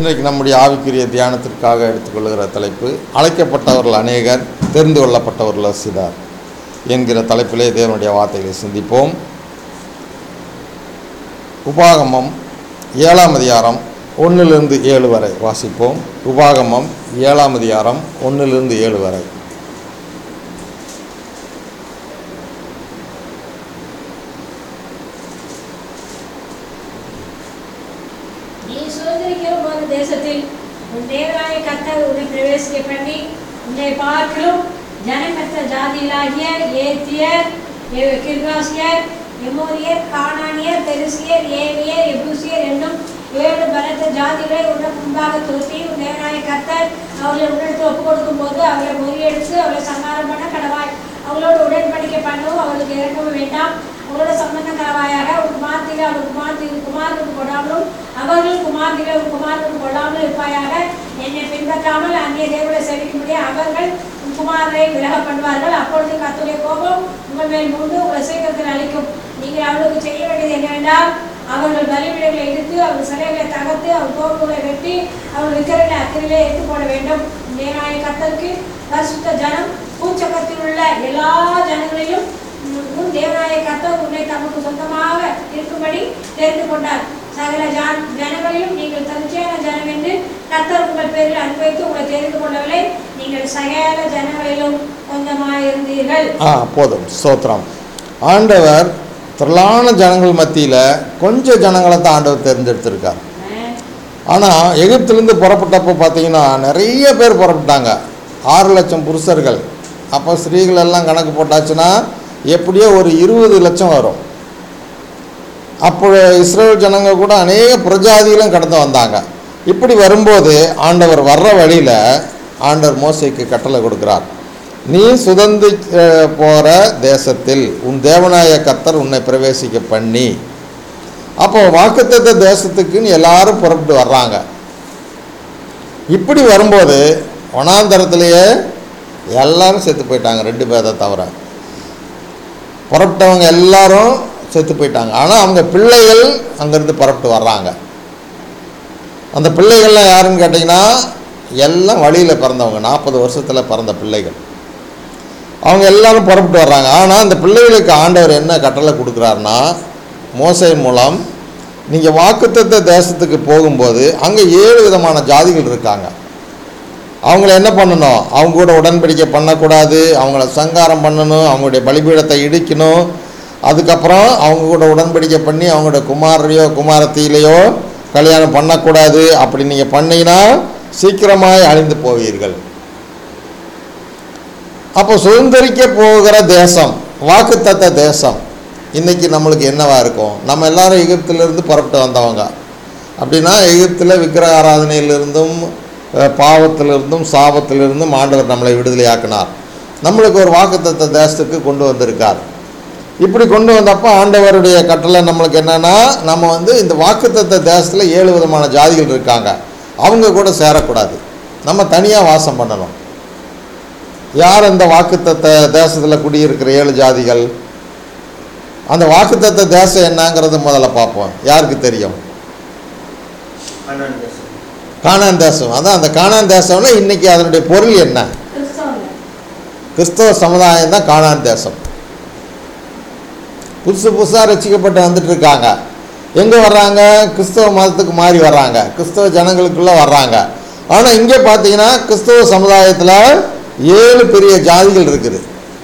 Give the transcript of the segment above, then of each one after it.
இன்றைக்கு நம்முடைய ஆவிக்குரிய தியானத்திற்காக எடுத்துக்கொள்கிற தலைப்பு அழைக்கப்பட்டவர்கள் அநேகர் தெரிந்து கொள்ளப்பட்டவர்கள் சிலர் என்கிற தலைப்பிலே தேவனுடைய வார்த்தைகளை சிந்திப்போம் உபாகமம் ஏழாம் அதிகாரம் ஒன்றிலிருந்து ஏழு வரை வாசிப்போம் உபாகமம் ஏழாம் அதிகாரம் ஒன்றிலிருந்து ஏழு வரை நீ சுதந்திரிக்கும் ஒரு தேசத்தில் உன் தேவனாய கர்த்தர் உன்னை பிரவேசிக்க பண்ணி உன்னை பார்க்கலும் ஜனமற்ற ஜாதியிலாகிய ஏத்தியர் எ- கிர்காசியர் எமோரியர் கானானியர் பெருசியர் ஏவியர் எபூசியர் என்னும் ஏழு பலத்த ஜாதிகளை உனக்கு முன்பாக துரத்தி உன் தேவனாய கர்த்தர் அவர்களை உன்னிடத்தில் ஒப்பு கொடுக்கும் போது அவர்களை முறியடித்து அவர்களை சங்காரம் பண்ண கடவாய் அவங்களோட உடன்படிக்கை பண்ணவும் அவர்களுக்கு இறக்கவும் வேண்டாம் அவரோட சம்பந்தம் கலவாயாக ஒரு குமார்த்திகள் அவர் குமார்த்தி குமாரனுக்கு கொடாமலும் அவர்கள் குமார்த்திகள் ஒரு குமாரனுக்கு கொடாமலும் இருப்பாயாக என்னை பின்பற்றாமல் அந்நிய தேவனை சேவிக்கும்படி அவர்கள் உன் குமாரரை விலக பண்ணுவார்கள் அப்பொழுது கர்த்தருடைய கோபம் உங்கள் மேல் மூண்டு உங்களை சீக்கிரத்தில் அளிக்கும் நீங்கள் அவர்களுக்கு செய்ய வேண்டியது என்னவென்றால் அவர்கள் பலிபீடங்களை இடித்து அவர்கள் சிலைகளை தகர்த்து அவர் தோப்புகளை வெட்டி அவர் விக்கிரங்களை அக்கிரிலே எடுத்து போட வேண்டும் நேராய கர்த்தருக்கு பரிசுத்த ஜனம் பூச்சக்கத்தில் உள்ள எல்லா ஜனங்களிலும் உன் தேவனாய கர்த்தர் உன்னை தமக்கு சொந்தமாக இருக்கும்படி தெரிந்து கொண்டார் சகல ஜான் ஜனங்களிலும் நீங்கள் தனிச்சையான ஜனம் என்று கர்த்தர் உங்கள் பேரில் அனுபவித்து உங்களை தெரிந்து கொள்ளவில்லை நீங்கள் சகல ஜனங்களிலும் கொஞ்சமாக இருந்தீர்கள் ஆ போதும் ஸ்தோத்திரம் ஆண்டவர் திரளான ஜனங்கள் மத்தியில் கொஞ்சம் ஜனங்களை தான் ஆண்டவர் தேர்ந்தெடுத்திருக்கார் ஆனால் எகிப்திலேருந்து புறப்பட்டப்போ பார்த்தீங்கன்னா நிறைய பேர் புறப்பட்டாங்க ஆறு லட்சம் புருஷர்கள் அப்போ ஸ்திரீகள் எல்லாம் கணக்கு போட்டாச்சுன்னா எப்படியோ ஒரு இருபது லட்சம் வரும் அப்போ இஸ்ரேல் ஜனங்க கூட அநேக பிரஜாதிகளும் கடந்து வந்தாங்க இப்படி வரும்போது ஆண்டவர் வர்ற வழியில் ஆண்டவர் மோசைக்கு கட்டளை கொடுக்கிறார் நீ சுதந்தி போகிற தேசத்தில் உன் தேவனாய கர்த்தர் உன்னை பிரவேசிக்க பண்ணி அப்போ வாக்குத்தத்த தேசத்துக்குன்னு எல்லாரும் புறப்பட்டு வர்றாங்க இப்படி வரும்போது வனாந்தரத்திலேயே எல்லாரும் செத்து போயிட்டாங்க ரெண்டு பேரை தவிர புறப்பட்டவங்க எல்லாரும் செத்து போயிட்டாங்க ஆனால் அவங்க பிள்ளைகள் அங்கேருந்து புறப்பட்டு வர்றாங்க அந்த பிள்ளைகள்லாம் யாருன்னு கேட்டிங்கன்னா எல்லாம் வழியில் பிறந்தவங்க நாற்பது வருஷத்தில் பிறந்த பிள்ளைகள் அவங்க எல்லாரும் புறப்பட்டு வர்றாங்க ஆனால் அந்த பிள்ளைகளுக்கு ஆண்டவர் என்ன கட்டளை கொடுக்குறாருன்னா மோசையின் மூலம் நீங்கள் வாக்குத்தத்த தேசத்துக்கு போகும்போது அங்கே ஏழு விதமான ஜாதிகள் இருக்காங்க அவங்கள என்ன பண்ணணும் அவங்க கூட உடன்படிக்கை பண்ணக்கூடாது அவங்கள சங்காரம் பண்ணணும் அவங்களுடைய பலிபீடத்தை இடிக்கணும் அதுக்கப்புறம் அவங்க கூட உடன்படிக்கை பண்ணி அவங்களோட குமாரையோ குமாரத்திலேயோ கல்யாணம் பண்ணக்கூடாது அப்படி நீங்கள் பண்ணீங்கன்னா சீக்கிரமாய் அழிந்து போவீர்கள் அப்போ சுதந்திரிக்க போகிற தேசம் வாக்குத்தத்த தேசம் இன்னைக்கு நம்மளுக்கு என்னவா இருக்கும் நம்ம எல்லாரும் எகிப்திலிருந்து புறப்பட்டு வந்தவங்க அப்படின்னா எகிப்தில் விக்கிரக ஆராதனையிலிருந்தும் அஹ், பாவத்திலிருந்தும் சாபத்திலிருந்தும் ஆண்டவர் நம்மளை விடுதலையாக்கினார் நம்மளுக்கு ஒரு வாக்குத்தத்த தேசத்துக்கு கொண்டு வந்திருக்கார் இப்படி கொண்டு வந்தப்போ ஆண்டவருடைய கட்டளை நம்மளுக்கு என்னன்னா நம்ம வந்து இந்த வாக்குத்தத்த தேசத்தில் ஏழு விதமான ஜாதிகள் இருக்காங்க அவங்க கூட சேரக்கூடாது நம்ம தனியாக வாசம் பண்ணணும் யார் இந்த வாக்குத்தத்த தேசத்தில் குடியிருக்கிற ஏழு ஜாதிகள் அந்த வாக்குத்தத்த தேசம் என்னங்கிறது முதல்ல பார்ப்போம் யாருக்கு தெரியும் கானான் தேசம் கானான் தேசம் அதான் அந்த கானான் தேசம்னா இன்னைக்கு அதனுடைய பொருள் என்ன கிறிஸ்தவங்க கிறிஸ்தவ சமுதாயம் தான் கானான் தேசம் புதுசு புதுசாக ரசிக்கப்பட்டு வந்துட்டு இருக்காங்க எங்கே வர்றாங்க கிறிஸ்தவ மதத்துக்கு மாறி வர்றாங்க கிறிஸ்தவ ஜனங்களுக்குள்ளே வர்றாங்க ஆனால் இங்கே பார்த்தீங்கன்னா கிறிஸ்தவ சமுதாயத்தில் ஏழு பெரிய ஜாதிகள் இருக்குது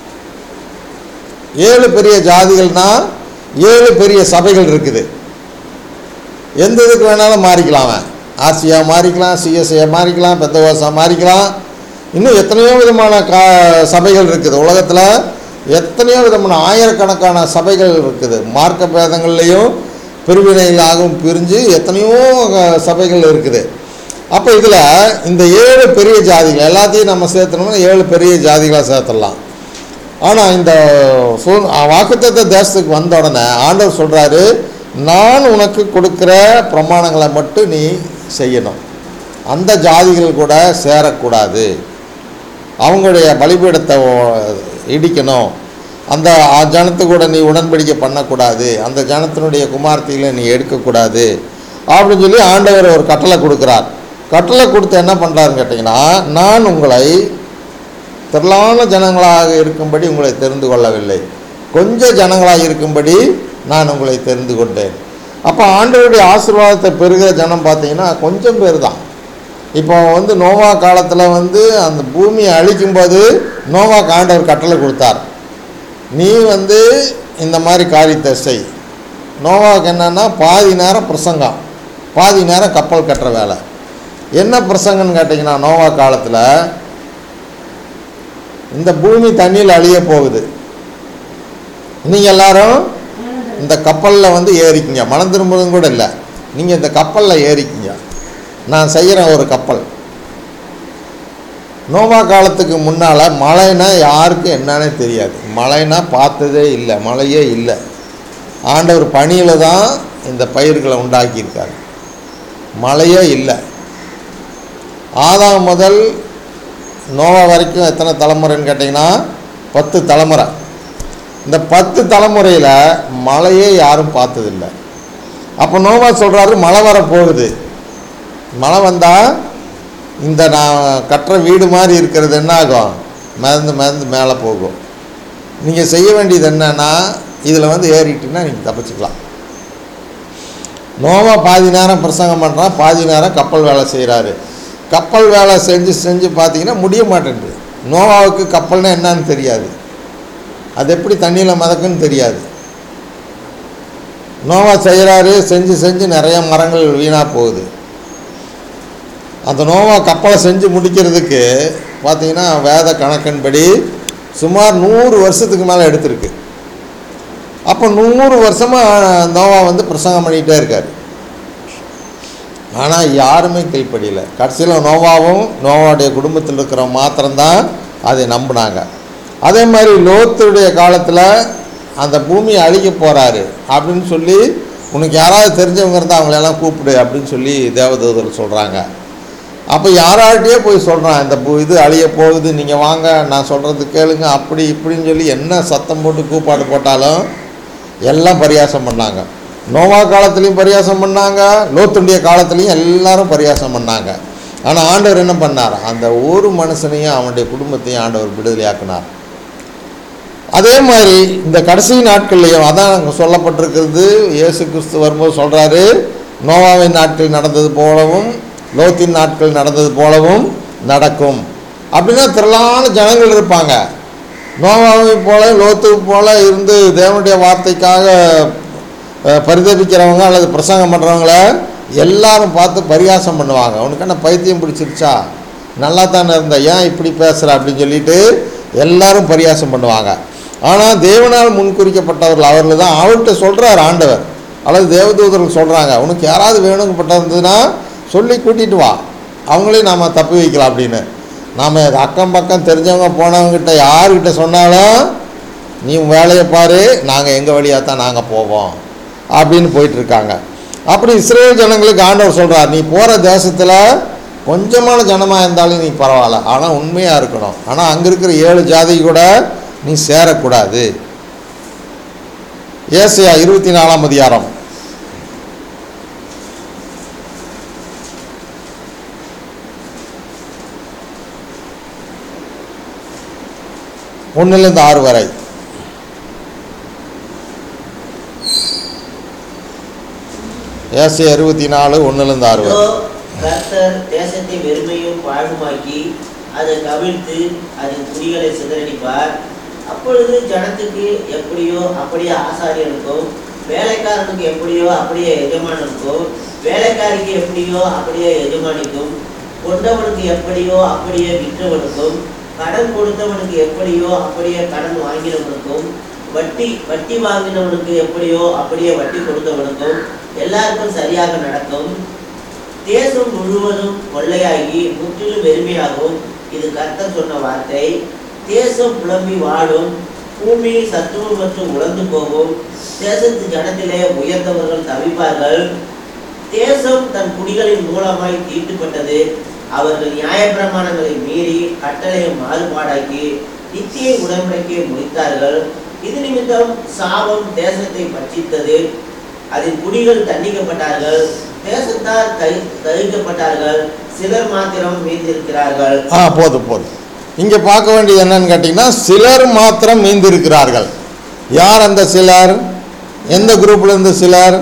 ஏழு பெரிய ஜாதிகள்னா ஏழு பெரிய சபைகள் இருக்குது எந்த இதுக்கு வேணாலும் மாறிக்கலாம் அவன் ஆசியா மாறிக்கலாம் சிஎஸ்ஐ மாறிக்கலாம் பெத்தவாசா மாறிக்கலாம் இன்னும் எத்தனையோ விதமான கா சபைகள் இருக்குது உலகத்தில் எத்தனையோ விதமான ஆயிரக்கணக்கான சபைகள் இருக்குது மார்க்க பேதங்கள்லேயும் பிரிவினைகளாகவும் பிரிஞ்சு எத்தனையோ அஹ், சபைகள் இருக்குது அப்போ இதில் இந்த ஏழு பெரிய ஜாதிகள் எல்லாத்தையும் நம்ம சேர்த்தணும்னா ஏழு பெரிய ஜாதிகளாக சேர்த்துடலாம் ஆனால் இந்த சூ வாக்குத்தத்த தேசத்துக்கு வந்த உடனே ஆண்டவர் சொல்கிறாரு நான் உனக்கு கொடுக்குற பிரமாணங்களை மட்டும் நீ செய்யணும் அந்த ஜாதிகள் கூட சேரக்கூடாது அவங்களுடைய பலிபீடத்தை ஓ- இடிக்கணும் அந்த அ- ஜனத்து கூட நீ உடன்படிக்கை பண்ணக்கூடாது அந்த ஜனத்தினுடைய குமார்த்திகளை நீ எடுக்கக்கூடாது அப்படின்னு சொல்லி ஆண்டவர் ஒரு கட்டளை கொடுக்குறார் கட்டளை கொடுத்து என்ன பண்ணுறாருன்னு கேட்டிங்கன்னா நான் உங்களை திரளான ஜனங்களாக இருக்கும்படி உங்களை தெரிந்து கொள்ளவில்லை கொஞ்சம் ஜனங்களாக இருக்கும்படி நான் உங்களை தெரிந்து கொண்டேன் அப்போ ஆண்டவருடைய ஆசீர்வாதத்தை பெறுகிற ஜனம் பார்த்தீங்கன்னா கொஞ்சம் பேர் தான் இப்போ வந்து நோவா காலத்தில் வந்து அந்த பூமியை அழிக்கும்போது நோவாக்கு ஆண்டவர் கட்டளை கொடுத்தார் நீ வந்து இந்த மாதிரி காரியத்தை செய் நோவாவுக்கு என்னன்னா பாதி நேரம் பிரசங்கம் பாதி நேரம் கப்பல் கட்டுற வேலை என்ன பிரசங்கன்னு கேட்டிங்கன்னா நோவா காலத்தில் இந்த பூமி தண்ணியில் அழிய போகுது நீங்கள் எல்லாரும் இந்த கப்பலில் வந்து ஏறிக்கிங்க மனம் திரும்புறதும் கூட இல்லை நீங்கள் இந்த கப்பலில் ஏறிக்கிங்க நான் செய்கிறேன் ஒரு கப்பல் நோவா காலத்துக்கு முன்னால் மழைனா யாருக்கும் என்னன்னே தெரியாது மழைனா பார்த்ததே இல்லை மழையே இல்லை ஆண்டவர் பணியில் தான் இந்த பயிர்களை உண்டாக்கியிருக்காரு மழையே இல்லை ஆதாம் முதல் நோவா வரைக்கும் எத்தனை தலைமுறைன்னு கேட்டிங்கன்னா பத்து தலைமுறை இந்த பத்து தலைமுறையில் மழையே யாரும் பார்த்ததில்லை அப்போ நோவா சொல்கிறாரு மழை வர போகுது மழை வந்தால் இந்த நான் கட்டுற வீடு மாதிரி இருக்கிறது என்ன ஆகும் மிதந்து மிதந்து மேலே போகும் நீங்கள் செய்ய வேண்டியது என்னன்னா இதில் வந்து ஏறிட்டிங்கன்னா நீங்கள் தப்பிச்சுக்கலாம் நோவா பாதி நேரம் பிரசங்கம் பண்ணுறான் பாதி நேரம் கப்பல் வேலை செய்கிறாரு கப்பல் வேலை செஞ்சு செஞ்சு பார்த்தீங்கன்னா முடிய மாட்டேங்குது நோவாவுக்கு கப்பல்னா என்னன்னு தெரியாது அது எப்படி தண்ணியில் மிதக்குன்னு தெரியாது நோவா செய்கிறாரு செஞ்சு செஞ்சு நிறைய மரங்கள் வீணாக போகுது அந்த நோவா கப்பலை செஞ்சு முடிக்கிறதுக்கு பார்த்தீங்கன்னா வேத கணக்கின்படி சுமார் நூறு வருஷத்துக்கு மேலே எடுத்திருக்கு அப்போ நூறு வருஷமாக நோவா வந்து பிரசங்கம் பண்ணிகிட்டே இருக்கார் ஆனால் யாருமே கீழ்ப்படியல கடைசியில் நோவாவும் நோவாவுடைய குடும்பத்தில் இருக்கிற மாத்திரம்தான் அதை நம்பினாங்க அதே மாதிரி லோத்துடைய காலத்தில் அந்த பூமியை அழிக்க போகிறாரு அப்படின்னு சொல்லி உனக்கு யாராவது தெரிஞ்சவங்க இருந்தால் அவங்களெல்லாம் கூப்பிடு அப்படின்னு சொல்லி தேவதூதர் சொல்கிறாங்க அப்போ யாராட்டே போய் சொல்கிறான் இந்த பூ இது அழிய போகுது நீங்கள் வாங்க நான் சொல்கிறது கேளுங்க அப்படி இப்படின்னு சொல்லி என்ன சத்தம் போட்டு கூப்பாடு போட்டாலும் எல்லாம் பரியாசம் பண்ணாங்க நோவா காலத்துலேயும் பரியாசம் பண்ணாங்க லோத்துடைய காலத்துலேயும் எல்லாரும் பரியாசம் பண்ணாங்க ஆனால் ஆண்டவர் என்ன பண்ணார் அந்த ஒரு மனுஷனையும் அவனுடைய குடும்பத்தையும் ஆண்டவர் விடுதலையாக்கினார் அதே மாதிரி இந்த கடைசி நாட்கள்லையும் அதான் அங்க சொல்லப்பட்டிருக்கிறது இயேசு கிறிஸ்து வரும்போது சொல்கிறாரு நோவாவின் நாட்கள் நடந்தது போலவும் லோத்தின் நாட்கள் நடந்தது போலவும் நடக்கும் அப்படின்னா திரளான ஜனங்கள் இருப்பாங்க நோவாவை போல லோத்து போல இருந்து தேவனுடைய வார்த்தைக்காக அஹ், பரிதபிக்கிறவங்க அல்லது பிரசங்கம் பண்ணுறவங்கள எல்லாரும் பார்த்து பரியாசம் பண்ணுவாங்க உனக்கு என்ன பைத்தியம் பிடிச்சிருச்சா நல்லா தானே இருந்த ஏன் இப்படி பேசுகிற அப்படின்னு சொல்லிட்டு எல்லாரும் பரியாசம் பண்ணுவாங்க ஆனால் தேவனால் முன்குறிக்கப்பட்டவர்கள் அவர்கள் தான் அவர்கிட்ட சொல்கிறார் ஆண்டவர் அல்லது தேவதூதர்கள் சொல்கிறாங்க உனக்கு யாராவது வேணுங்கப்பட்டிருந்ததுன்னா சொல்லி கூட்டிகிட்டு வா அவங்களையும் நாம் தப்பி வைக்கலாம் அப்படின்னு நாம் அக்கம் பக்கம் தெரிஞ்சவங்க போனவங்ககிட்ட யாருக்கிட்ட சொன்னாலும் நீ உன் வேலையை பாரு நாங்கள் எங்கள் வழியாக தான் நாங்கள் போவோம் அப்படின்னு போயிட்டுருக்காங்க அப்படி இஸ்ரேல் ஜனங்களுக்கு ஆண்டவர் சொல்கிறார் நீ போகிற தேசத்தில் கொஞ்சமான ஜனமாக இருந்தாலும் நீ பரவாயில்ல ஆனால் உண்மையாக இருக்கணும் ஆனால் அங்கே இருக்கிற ஏழு ஜாதி கூட நீ சேரக்கூடாது ஏசையா இருபத்தி நாலாம் அதிகாரம் ஒன்றுலேருந்து ஆறு வரை ஏசையா இருபத்தி நாலு ஒன்றுலேருந்து ஆறு வரை இதோ கர்த்தர் தேசத்தை வெறுமையும் பாழுமாக்கி அதை கவிழ்த்து அதன் குடிகளை சிதறடிப்பார் அப்பொழுது ஜனத்துக்கு எப்படியோ அப்படியே ஆசாரியனுக்கும் வேலைக்காரனுக்கு எப்படியோ அப்படியே எஜமானனுக்கும் வேலைக்காரிக்கு எப்படியோ அப்படியே எஜமானிக்கும் கொண்டவனுக்கு எப்படியோ அப்படியே விற்றவனுக்கும் கடன் கொடுத்தவனுக்கு எப்படியோ அப்படியே கடன் வாங்கினவனுக்கும் வட்டி வட்டி வாங்கினவனுக்கு எப்படியோ அப்படியே வட்டி கொடுத்தவனுக்கும் எல்லாருக்கும் சரியாக நடக்கும் தேசம் முழுவதும் கொள்ளையாகி முற்றிலும் வெறுமையாகும் இது கர்த்தர் சொன்ன வார்த்தை தேசம் புலம்பி வாடும் பூமி சத்துவம் மற்றும் உழந்து போகும் தேசத்து ஜனத்திலே உயர்ந்தவர்கள் தவிப்பார்கள் தேசம் தன் குடிகளின் மூலமாய் தீட்டுப்பட்டது அவர்கள் நியாயப்பிரமாணங்களை மீறி கட்டளையை மாறுபாடாக்கி நித்திய உடன்படிக்கையை முடித்தார்கள் இது நிமித்தம் சாபம் தேசத்தை பட்சித்தது அதன் குடிகள் தண்டிக்கப்பட்டார்கள் தேசத்தார் தகி- தகிக்கப்பட்டார்கள் சிலர் மாத்திரம் மீந்திருக்கிறார்கள் ஆ போதும் போதும் இங்கே பார்க்க வேண்டியது என்னன்னு கேட்டிங்கன்னா சிலர் மாத்திரம் மீந்திருக்கிறார்கள் யார் அந்த சிலர் எந்த குரூப்ல இருந்து சிலர்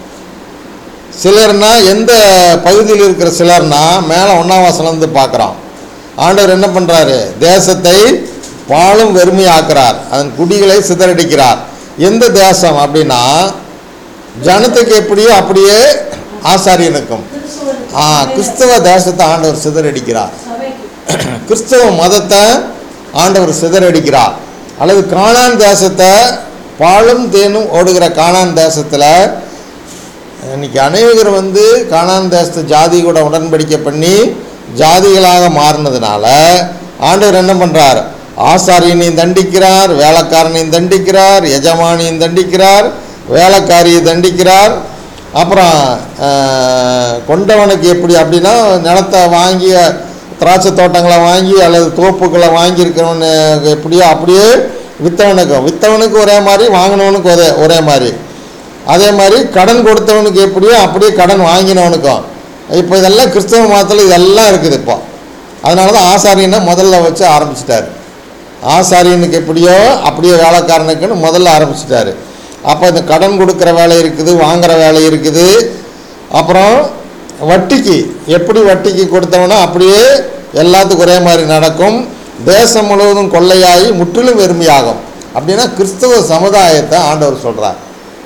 சிலர்னா எந்த பகுதியில் இருக்கிற சிலர்னா மேலே ஒன்றாம் இருந்து பார்க்குறோம் ஆண்டவர் என்ன பண்ணுறாரு தேசத்தை பாலும் வெறுமையாக்குறார் அதன் குடிகளை சிதறடிக்கிறார் எந்த தேசம் அப்படின்னா ஜனத்துக்கு எப்படியோ அப்படியே ஆசாரியனுக்கும் கிறிஸ்துவனுக்கு ஆ கிறிஸ்தவ தேசத்தை ஆண்டவர் சிதறடிக்கிறார் சபைக்கு கிறிஸ்தவ மதத்தை ஆண்டவர் சிதறடிக்கிறார் அல்லது கானான் தேசத்தை பாலும் தேனும் ஓடுகிற கானான் தேசத்தில் இன்னைக்கு அநேகர் வந்து கானான் தேசத்து ஜாதி கூட உடன்படிக்கை பண்ணி ஜாதிகளாக மாறினதுனால ஆண்டவர் என்ன பண்ணுறார் ஆசாரியனையும் தண்டிக்கிறார் வேலைக்காரனையும் தண்டிக்கிறார் எஜமானியும் தண்டிக்கிறார் வேலைக்காரியை தண்டிக்கிறார் அப்புறம் ஆஹ், கொண்டவனுக்கு எப்படி அப்படின்னா நிலத்தை வாங்கி திராட்சை தோட்டங்களை வாங்கி அல்லது தோப்புகளை வாங்கியிருக்கிறவனு எப்படியோ அப்படியே வித்தவனுக்கும் வித்தவனுக்கு ஒரே மாதிரி வாங்கினவனுக்கு ஒரே ஒரே மாதிரி அதே மாதிரி கடன் கொடுத்தவனுக்கு எப்படியோ அப்படியே கடன் வாங்கினவனுக்கும் இப்போ இதெல்லாம் கிறிஸ்தவ மதத்தில் இதெல்லாம் இருக்குது இப்போ அதனால தான் ஆசாரியனை முதல்ல வச்சு ஆரம்பிச்சிட்டாரு ஆசாரியனுக்கு எப்படியோ அப்படியே வேலைக்காரனுக்குன்னு முதல்ல ஆரம்பிச்சிட்டாரு அப்போ இந்த கடன் கொடுக்குற வேலை இருக்குது வாங்குற வேலை இருக்குது அப்புறம் வட்டிக்கு எப்படி வட்டிக்கு கொடுத்தவனோ அப்படியே எல்லாத்துக்கும் ஒரே மாதிரி நடக்கும் தேசம் முழுவதும் கொள்ளையாகி முற்றிலும் வெறுமையாகும் அப்படின்னா கிறிஸ்தவ சமுதாயத்தை ஆண்டவர் சொல்கிறார்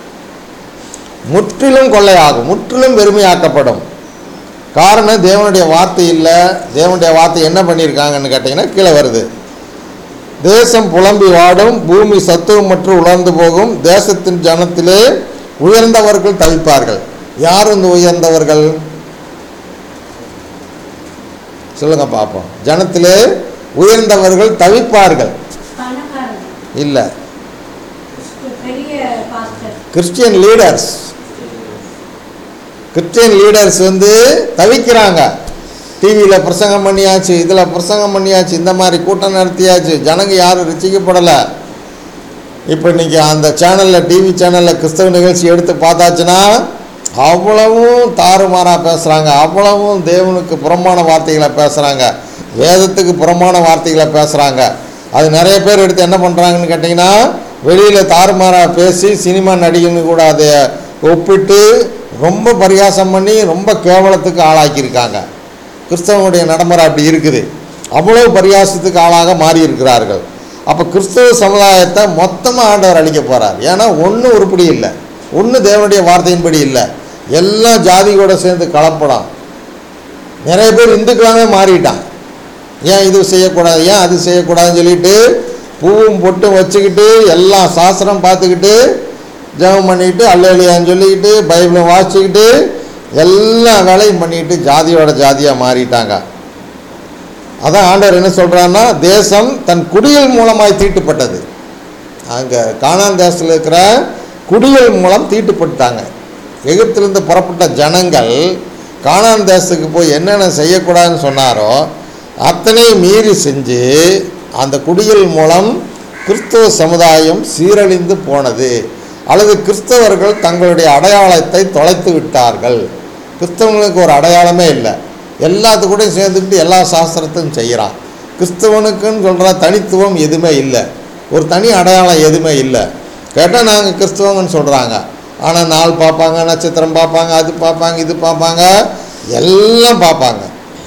முற்றிலும் கொள்ளையாகும் முற்றிலும் வெறுமையாக்கப்படும் காரணம் தேவனுடைய வார்த்தை இல்லை தேவனுடைய வார்த்தை என்ன பண்ணியிருக்காங்கன்னு கேட்டிங்கன்னா கீழே வருது தேசம் புலம்பி வாடும் பூமி சத்துவமற்று உலர்ந்து போகும் தேசத்தின் ஜனத்திலே உயர்ந்தவர்கள் தவிப்பார்கள் யார் இந்த உயர்ந்தவர்கள் சொல்லுங்க பார்ப்போம் ஜனத்திலே உயர்ந்தவர்கள் தவிப்பார்கள் பணக்காரங்க இல்லை பெரிய pastor Christian leaders Christian leaders வந்து தவிக்கிறாங்க டிவியில் பிரசங்கம் பண்ணியாச்சு இதில் பிரசங்கம் பண்ணியாச்சு இந்த மாதிரி கூட்டம் நடத்தியாச்சு ஜனங்க யாரும் ரசிக்கப்படலை இப்போ இன்னைக்கு அந்த சேனலில் டிவி சேனலில் கிறிஸ்தவ நிகழ்ச்சி எடுத்து பார்த்தாச்சுன்னா அவ்வளவும் தாறுமாறாக பேசுகிறாங்க அவ்வளவும் தேவனுக்கு புறம்பான வார்த்தைகளை பேசுகிறாங்க வேதத்துக்கு புறம்பான வார்த்தைகளை பேசுகிறாங்க அது நிறைய பேர் எடுத்து என்ன பண்ணுறாங்கன்னு கேட்டிங்கன்னா வெளியில் தாறுமாறாக பேசி சினிமா நடிகன்னு கூட அதை ஒப்பிட்டு ரொம்ப பரிகாசம் பண்ணி ரொம்ப கேவலத்துக்கு ஆளாக்கியிருக்காங்க கிறிஸ்தவனுடைய நடைமுறை அப்படி இருக்குது அவ்வளவு பரியாசத்துக்கு ஆளாக மாறி இருக்கிறார்கள் அப்போ கிறிஸ்தவ சமுதாயத்தை மொத்தமாக ஆண்டவர் அழிக்க போகிறார் ஏன்னா ஒன்றும் உருப்படி இல்லை ஒன்று தேவனுடைய வார்த்தையின்படி இல்லை எல்லாம் ஜாதி கூட சேர்ந்து கலப்படம் நிறைய பேர் இந்துக்களாகவே மாறிட்டான் ஏன் இது செய்யக்கூடாது ஏன் அது செய்யக்கூடாதுன்னு சொல்லிட்டு பூவும் பொட்டும் வச்சுக்கிட்டு எல்லாம் சாஸ்திரம் பார்த்துக்கிட்டு ஜெபம் பண்ணிக்கிட்டு அல்லலியான்னு சொல்லிக்கிட்டு பைபிளும் வாசிச்சுக்கிட்டு எல்லா வேலையும் பண்ணிக்கிட்டு ஜாதியோட ஜாதியாக மாறிட்டாங்க அதான் ஆண்டவர் என்ன சொல்கிறான்னா தேசம் தன் குடிகள் மூலமாய் தீட்டுப்பட்டது அங்கே கானான் தேசத்தில் இருக்கிற குடிகள் மூலம் தீட்டுப்பட்டாங்க எகிப்திலிருந்து புறப்பட்ட ஜனங்கள் கானான் தேசத்துக்கு போய் என்னென்ன செய்யக்கூடாதுன்னு சொன்னாரோ அத்தனையும் மீறி செஞ்சு அந்த குடிகள் மூலம் கிறிஸ்தவ சமுதாயம் சீரழிந்து போனது அல்லது கிறிஸ்தவர்கள் தங்களுடைய அடையாளத்தை தொலைத்து விட்டார்கள் கிறிஸ்தவங்களுக்கு ஒரு அடையாளமே இல்லை எல்லாத்துக்கூடையும் சேர்ந்துக்கிட்டு எல்லா சாஸ்திரத்தையும் செய்கிறான் கிறிஸ்தவனுக்குன்னு சொல்கிற தனித்துவம் எதுவுமே இல்லை ஒரு தனி அடையாளம் எதுவுமே இல்லை கேட்டால் நாங்கள் கிறிஸ்தவங்கன்னு சொல்கிறாங்க ஆனால் நாள் பார்ப்பாங்க நட்சத்திரம் பார்ப்பாங்க அது பார்ப்பாங்க இது பார்ப்பாங்க எல்லாம் பார்ப்பாங்க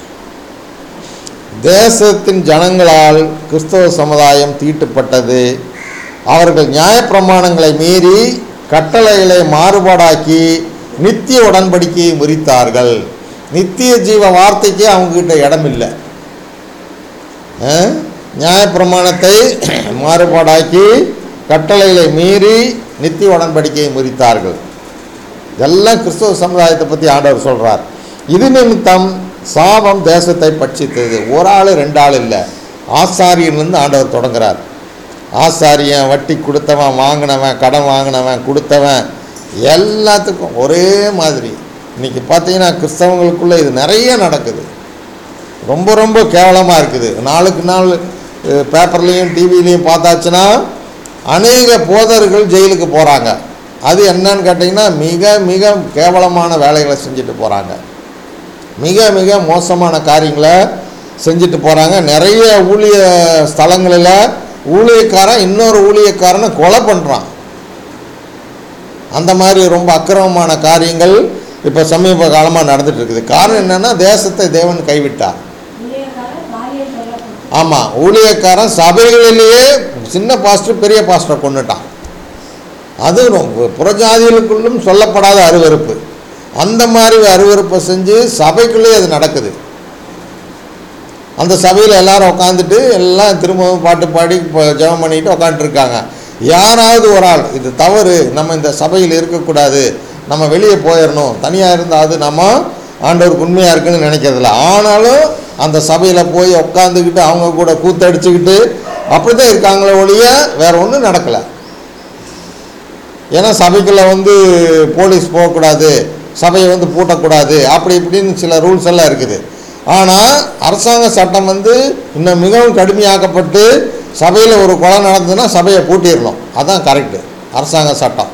தேசத்தின் ஜனங்களால் கிறிஸ்தவ சமுதாயம் தீட்டுப்பட்டது அவர்கள் நியாயப்பிரமாணங்களை மீறி கட்டளைகளை மாறுபாடாக்கி நித்திய உடன்படிக்கையை முறித்தார்கள் நித்திய ஜீவ வார்த்தைக்கு அவங்கக்கிட்ட இடம் இல்லை ஆ? நியாயப்பிரமாணத்தை மாறுபாடாக்கி கட்டளைகளை மீறி நித்திய உடன்படிக்கையை முறித்தார்கள் இதெல்லாம் கிறிஸ்தவ சமுதாயத்தை பற்றி ஆண்டவர் சொல்கிறார் இது நிமித்தம் சாபம் தேசத்தை பட்சித்தது ஒரு ஆள் ரெண்டு ஆள் இல்லை ஆசாரியன்லேருந்து ஆண்டவர் தொடங்குறார் ஆசாரியன் வட்டி கொடுத்தவன் வாங்கினவன் கடன் வாங்கினவன் கொடுத்தவன் எல்லாத்துக்கும் ஒரே மாதிரி இன்னைக்கு பார்த்தீங்கன்னா கிறிஸ்தவங்களுக்குள்ளே இது நிறைய நடக்குது ரொம்ப ரொம்ப கேவலமாக இருக்குது நாளுக்கு நாள் பேப்பர்லேயும் டிவிலையும் பார்த்தாச்சுன்னா அநேக போதர்கள் ஜெயிலுக்கு போகிறாங்க அது என்னன்னு கேட்டிங்கன்னா மிக மிக கேவலமான வேலைகளை செஞ்சுட்டு போகிறாங்க மிக மிக மோசமான காரியங்களை செஞ்சுட்டு போகிறாங்க நிறைய ஊழிய ஸ்தலங்களில் ஊழியக்காரன் இன்னொரு ஊழியக்காரனை கொலை பண்ணுறான் அந்த மாதிரி ரொம்ப அக்கிரமமான காரியங்கள் இப்போ சமீப காலமாக நடந்துட்டு இருக்குது காரணம் என்னென்னா தேசத்தை தேவன் கைவிட்டார் ஊழியக்காரன் பாலியல் தொல்லப்பட்டு ஆமாம் ஊழியக்காரன் சபைகளிலேயே சின்ன பாஸ்டர் பெரிய பாஸ்டரை கொண்டுட்டான் அது ரொம்ப புறஜாதிகளுக்குள்ளும் சொல்லப்படாத அருவருப்பு அந்த மாதிரி அருவருப்பை செஞ்சு சபைக்குள்ளே அது நடக்குது அந்த சபையில் எல்லாரும் உட்காந்துட்டு எல்லாம் திரும்பவும் பாட்டு பாடி இப்போ ஜெபம் பண்ணிட்டு உட்காந்துருக்காங்க யாராவது ஒரு ஆள் இது தவறு நம்ம இந்த சபையில் இருக்கக்கூடாது நம்ம வெளியே போயிடணும் தனியாக இருந்தால் அது நம்ம ஆண்டவருக்கு உண்மையாக இருக்குன்னு நினைக்கிறதில்ல ஆனாலும் அந்த சபையில் போய் உட்காந்துக்கிட்டு அவங்க கூட கூத்தடிச்சுக்கிட்டு அப்படி தான் இருக்காங்களே ஒழிய வேற ஒன்றும் நடக்கலை ஏன்னா சபைக்குள்ளே வந்து போலீஸ் போகக்கூடாது சபையை வந்து பூட்டக்கூடாது அப்படி இப்படின்னு சில ரூல்ஸ் எல்லாம் இருக்குது ஆனால் அரசாங்க சட்டம் வந்து இன்னும் மிகவும் கடுமையாக்கப்பட்டு சபையில் ஒரு கொலை நடந்ததுன்னா சபையை பூட்டிடணும் அதான் கரெக்டு அரசாங்க சட்டம்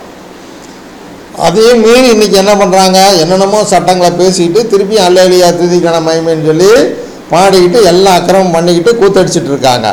அதையும் மீறி இன்றைக்கி என்ன பண்ணுறாங்க என்னென்னமோ சட்டங்களை பேசிக்கிட்டு திருப்பி அல்லலியா துதிக்கண மகிமைன்னு சொல்லி பாடிக்கிட்டு எல்லாம் அக்கிரமம் பண்ணிக்கிட்டு கூத்தடிச்சிட்டு இருக்காங்க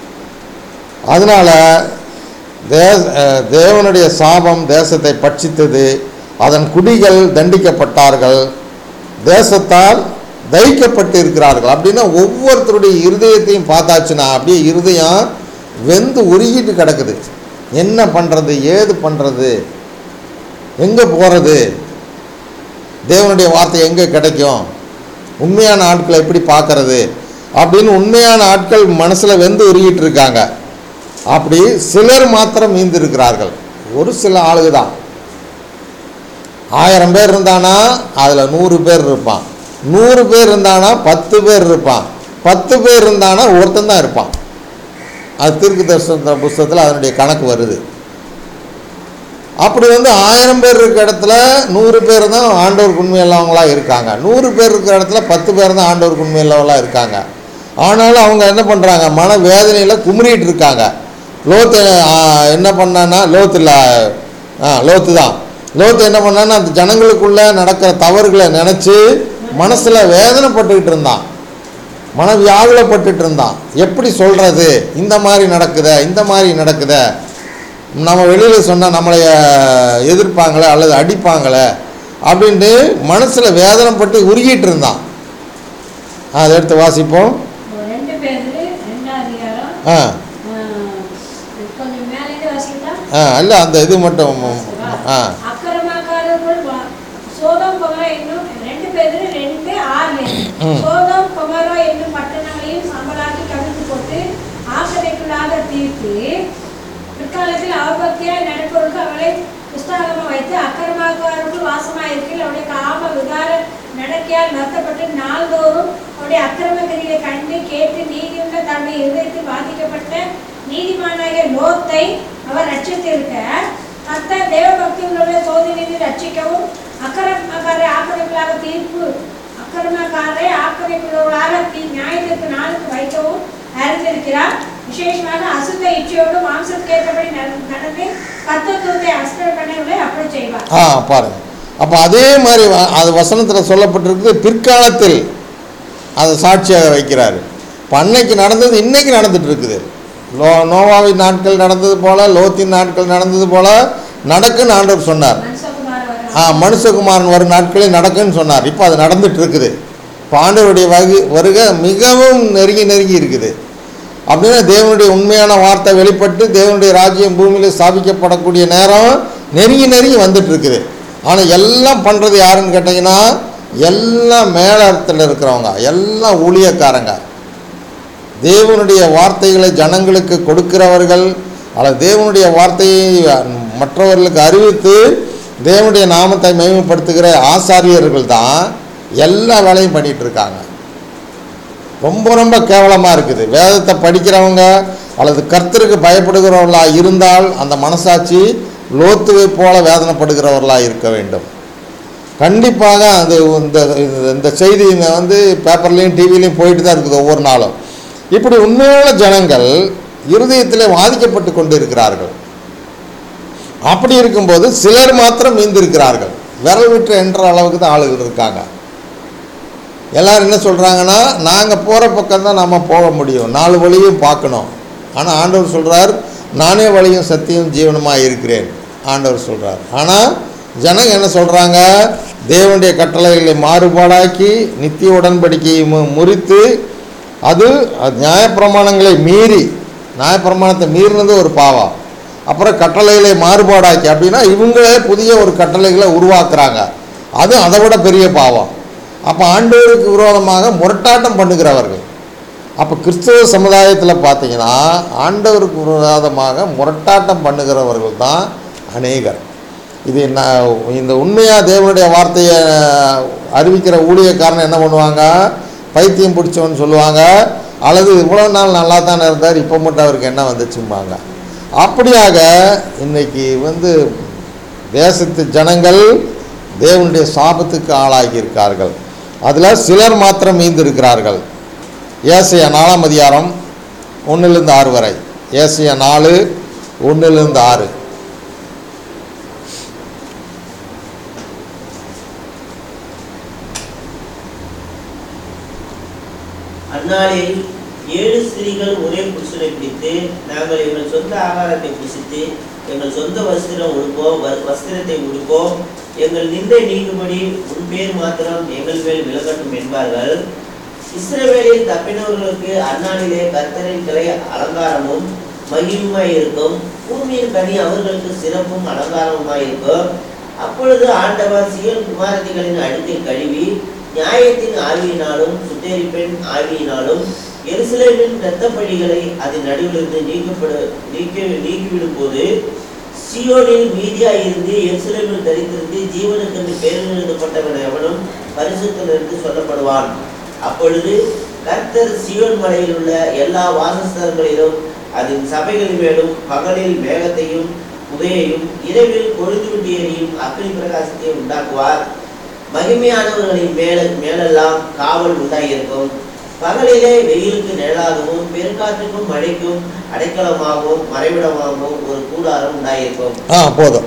அதனால் தே அஹ் தேவனுடைய சாபம் தேசத்தை பட்சித்தது அதன் குடிகள் தண்டிக்கப்பட்டார்கள் தேசத்தால் தைக்கப்பட்டு இருக்கிறார்கள் அப்படின்னா ஒவ்வொருத்தருடைய இருதயத்தையும் பார்த்தாச்சுன்னா அப்படியே இருதயம் வெந்து உருகிட்டு கிடக்குது என்ன பண்ணுறது ஏது பண்ணுறது எங்கே போகிறது தேவனுடைய வார்த்தை எங்கே கிடைக்கும் உண்மையான ஆட்களை எப்படி பார்க்கறது அப்படின்னு உண்மையான ஆட்கள் மனசில் வெந்து உருகிட்டு இருக்காங்க அப்படி சிலர் மாத்திரம் மீந்திருக்கிறார்கள் ஒரு சில ஆளுக தான் ஆயிரம் பேர் இருந்தானா அதில் நூறு பேர் இருப்பான் நூறு பேர் இருந்தானா பத்து பேர் இருப்பான் பத்து பேர் இருந்தானா ஒருத்தன் தான் இருப்பான் அது தீர்க்கு தரிசன புஸ்தகத்தில் அதனுடைய கணக்கு வருது அப்படி வந்து ஆயிரம் பேர் இருக்கிற இடத்துல நூறு பேர் தான் ஆண்டவருக்கு உண்மையுள்ளவங்களா இருக்காங்க நூறு பேர் இருக்கிற இடத்துல பத்து பேர் தான் ஆண்டவருக்கு உண்மையுள்ளவங்களா இருக்காங்க ஆனாலும் அவங்க என்ன பண்ணுறாங்க மன வேதனையில் குமுறிட்டு இருக்காங்க லோத்து ஆ, என்ன பண்ணான்னா லோத்து இல்லை ஆ லோத்து தான் லோத்து என்ன பண்ணான்னா அந்த ஜனங்களுக்குள்ள நடக்கிற தவறுகளை நினச்சி மனசில் வேதனைப்பட்டுக்கிட்டு இருந்தான் மனவியாகுலப்பட்டுட்டு இருந்தான் எப்படி சொல்கிறது இந்த மாதிரி நடக்குதே இந்த மாதிரி நடக்குதே நம்ம வெளியில் சொன்னால் நம்மளை அஹ், எதிர்ப்பாங்களே அல்லது அடிப்பாங்களே அப்படின்ட்டு மனசில் வேதனைப்பட்டு உருகிட்டு இருந்தான் அதை எடுத்து வாசிப்போம் ரெண்டு பேர் ரெண்டாம் அதிகாரம் ஆ ஆஹ், கொஞ்சம் மேலேருந்து வாசிக்கிட்டா ஆ இல்லை அந்த இது மட்டும் ஆ அக்கிரமக்காரர்கள் வா- சோதம் கொமரா என்னும் ரெண்டு பேர் ரெண்டு ஆறு ம். சோதம் கொமரா என்னும் பட்டணங்களையும் சம்பளாக்கி கவிழ்த்து போட்டு ஆசனைக்குள்ளாக தீர்த்து பிற்காலத்தில் அவபக்தியாய் நடப்பவர்களுக்கு அவளை புஸ்தகமாக வைத்து அக்கிரமக்காரர்கள் வாசமாயிருக்கையில் அவருடைய காம விகார நடக்கையால் நடத்தப்பட்டு நாள்தோறும் அவருடைய அக்கிரமகிரியை கண்டு கேட்டு நீதியுள்ள தன்னுடைய இருதயத்தில் பாதிக்கப்பட்ட நீதிமானாகிய லோத்தை அவர் ரட்சித்திருக்க கர்த்தர் தேவபக்தி உள்ள சோதனையில் ரட்சிக்கவும் அக்கிரமக்காரை ஆக்கிரமிக்கலாக தீர்ப்பு அக்கிரமக்காரை ஆக்கிரமிப்புள்ளவர்களாக தீ நியாயத்திற்கு நாளுக்கு வைக்கவும் அறிந்திருக்கிறார் விசேஷமாக அசுத்த இச்சையோடு மாம்சத்துக்கு ஏற்றபடி நட- நடந்து கத்தத்துவத்தை அசுத்த பண்ணவர்களை அப்படி செய்வார் ஆ பாருங்க அப்போ அதே மாதிரி வ- அது வசனத்தில் சொல்லப்பட்டிருக்கு பிற்காலத்தில் அதை சாட்சியாக வைக்கிறாரு இப்போ அன்னைக்கு நடந்தது இன்னைக்கு நடந்துட்டு இருக்குது லோ நோவாவின் நாட்கள் நடந்தது போல லோத்தின் நாட்கள் நடந்தது போல நடக்குன்னு ஆண்டவர் சொன்னார் மனுஷகுமார் வரும் ஆ மனுஷகுமாரன் வரும் நாட்களில் நடக்குன்னு சொன்னார் இப்போ அது நடந்துட்டு இருக்குது இப்போ ஆண்டவருடைய வகு வருக மிகவும் நெருங்கி நெருங்கி இருக்குது அப்படின்னா தேவனுடைய உண்மையான வார்த்தை வெளிப்பட்டு தேவனுடைய ராஜ்யம் பூமியில் ஸ்தாபிக்கப்படக்கூடிய நேரம் நெருங்கி நெருங்கி வந்துட்டு இருக்குது ஆனால் எல்லாம் பண்ணுறது யாருன்னு கேட்டிங்கன்னா எல்லாம் மேலத்தில் இருக்கிறவங்க எல்லாம் ஊழியக்காரங்க தேவனுடைய வார்த்தைகளை ஜனங்களுக்கு கொடுக்கிறவர்கள் அல்லது தேவனுடைய வார்த்தையை மற்றவர்களுக்கு அறிவித்து தேவனுடைய நாமத்தை மகிமைப்படுத்துகிற ஆசாரியர்கள் தான் எல்லா வேலையும் பண்ணிட்டு இருக்காங்க ரொம்ப ரொம்ப கேவலமாக இருக்குது வேதத்தை படிக்கிறவங்க அல்லது கர்த்தருக்கு பயப்படுகிறவர்களா இருந்தால் அந்த மனசாட்சி லோத்துவை போல வேதனைப்படுகிறவர்களாக இருக்க வேண்டும் கண்டிப்பாக அது இந்த இந்த- இந்த செய்தி வந்து பேப்பர்லேயும் டிவிலையும் போயிட்டு தான் இருக்குது ஒவ்வொரு நாளும் இப்படி உண்மையான ஜனங்கள் இருதயத்திலே பாதிக்கப்பட்டு கொண்டு இருக்கிறார்கள் அப்படி இருக்கும்போது சிலர் மாத்திரம் மீந்திருக்கிறார்கள் விரல் விட்டு என்ற அளவுக்கு தான் ஆளுகள் இருக்காங்க எல்லாரும் என்ன சொல்கிறாங்கன்னா நாங்கள் போகிற பக்கம் தான் நம்ம போக முடியும் நாலு வழியும் பார்க்கணும் ஆனால் ஆண்டவர் சொல்கிறார் நானே வழியும் சத்தியம் ஜீவனமாக இருக்கிறேன் ஆண்டவர் சொல்கிறார் ஆனால் ஜனங்க என்ன சொல்கிறாங்க தேவனுடைய கட்டளைகளை மாறுபாடாக்கி நித்திய உடன்படிக்கையை மு- முறித்து அது அது நியாயப்பிரமாணங்களை மீறி நியாயப்பிரமாணத்தை மீறினது ஒரு பாவம் அப்புறம் கட்டளைகளை மாறுபாடாக்கி அப்படின்னா இவங்களே புதிய ஒரு கட்டளைகளை உருவாக்குறாங்க அது அதை விட பெரிய பாவம் அப்போ ஆண்டவருக்கு விரோதமாக முரட்டாட்டம் பண்ணுகிறவர்கள் அப்போ கிறிஸ்துவ சமுதாயத்தில் பார்த்தீங்கன்னா ஆண்டவருக்கு விரோதமாக முரட்டாட்டம் பண்ணுகிறவர்கள் தான் அநேகர் இது நான் இந்த உண்மையாக தேவனுடைய வார்த்தையை அறிவிக்கிற ஊழியக்காரன் என்ன பண்ணுவாங்க பைத்தியம் பிடிச்சவன்னு சொல்லுவாங்க அல்லது இவ்வளோ நாள் நல்லா தானே இருந்தார் இப்போ மட்டும் அவருக்கு என்ன வந்துச்சும்பாங்க அப்படியாக இன்னைக்கு வந்து தேசத்து ஜனங்கள் தேவனுடைய சாபத்துக்கு ஆளாகி இருக்கார்கள் அதில் சிலர் மாத்திரம் மீந்திருக்கிறார்கள் ஏசியா நாலாம் அதிகாரம் ஒன்றிலிருந்து ஆறு வரை ஏசியா நாலு ஒன்றிலிருந்து ஆறு அந்நாளில் ஏழு ஸ்திரீகள் ஒரே புருஷனை பிடித்து நாங்கள் எங்கள் சொந்த ஆகாரத்தை புசித்து எங்கள் சொந்த வஸ்திரம் உடுப்போம் வ- வஸ்திரத்தை உடுப்போம் எங்கள் நிந்தை நீங்கும்படி உன் பேர் மாத்திரம் எங்கள் மேல் விலகட்டும் என்பார்கள் இஸ்ரவேலில் தப்பினவர்களுக்கு அந்நாளிலே கர்த்தரின் கிளை அலங்காரமும் மகிமுமாய் இருக்கும் பூமியின் கனி அவர்களுக்கு சிறப்பும் அலங்காரமுமாய் இருக்கும் அப்பொழுது ஆண்டவர் சியோன் குமாரத்திகளின் அடுக்கை கழுவி நியாயத்தின் ஆவியினாலும் சுட்டெரிப்பின் ஆவியினாலும் எருசலேமின் இரத்தப்படிகளை அதன் நடுவிலிருந்து நீக்கப்படு நீக்கி நீக்கிவிடும் போது சியோனில் மீதியாய் இருந்து எருசலேமில் தரித்திருந்து ஜீவனுக்கு பேரில் எழுதப்பட்டவன் எவனும் பரிசுத்தன் என்று சொல்லப்படுவான் அப்பொழுது கர்த்தர் சியோன் மலையில் உள்ள எல்லா வாசஸ்தலங்களிலும் அதன் சபைகளின் மேலும் பகலில் மேகத்தையும் புகையையும் இரவில் கொழுந்து விட்டு எரியும் அக்னி பிரகாசத்தையும் உண்டாக்குவார் மகிமையானவர்களின் மேல மேலெல்லாம் காவல் உண்டாயிருக்கும் பகலிலே வெயிலுக்கு நிழலாகவும் பெருங்காற்றுக்கும் மழைக்கும் அடைக்கலமாகவும் மறைவிடமாகவும் ஒரு கூடாரம் உண்டாயிருக்கும் ஆ போதும்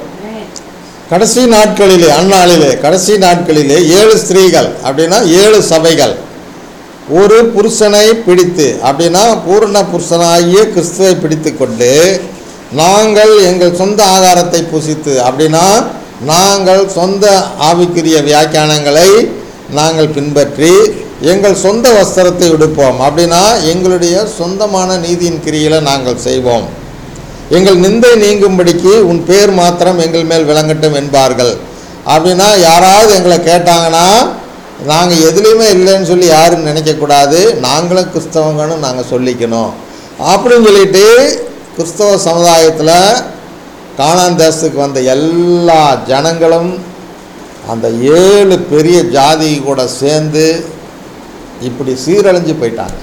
கடைசி நாட்களிலே அந்நாளிலே கடைசி நாட்களிலே ஏழு ஸ்திரீகள் அப்படின்னா ஏழு சபைகள் ஒரு புருஷனை பிடித்து அப்படின்னா பூரண புருஷனாகிய கிறிஸ்துவை பிடித்து கொண்டு நாங்கள் எங்கள் சொந்த ஆகாரத்தை புசித்து அப்படின்னா நாங்கள் சொந்த ஆவிக்குரிய வியாக்கியானங்களை நாங்கள் பின்பற்றி எங்கள் சொந்த வஸ்திரத்தை உடுப்போம் அப்படின்னா எங்களுடைய சொந்தமான நீதியின் கிரியில நாங்கள் செய்வோம் எங்கள் நிந்தை நீங்கும்படிக்கு உன் பேர் மாத்திரம் எங்கள் மேல் விளங்கட்டும் என்பார்கள் அப்படின்னா யாராவது எங்களை கேட்டாங்கன்னா நாங்கள் எதுலேயுமே இல்லைன்னு சொல்லி யாரும் நினைக்கக்கூடாது நாங்களும் கிறிஸ்தவங்கன்னு நாங்கள் சொல்லிக்கணும் அப்படின்னு சொல்லிட்டு கிறிஸ்தவ சமுதாயத்தில் காணான் தேசத்துக்கு வந்த எல்லா ஜனங்களும் அந்த ஏழு பெரிய ஜாதி கூட சேர்ந்து இப்படி சீரழிஞ்சு போயிட்டாங்க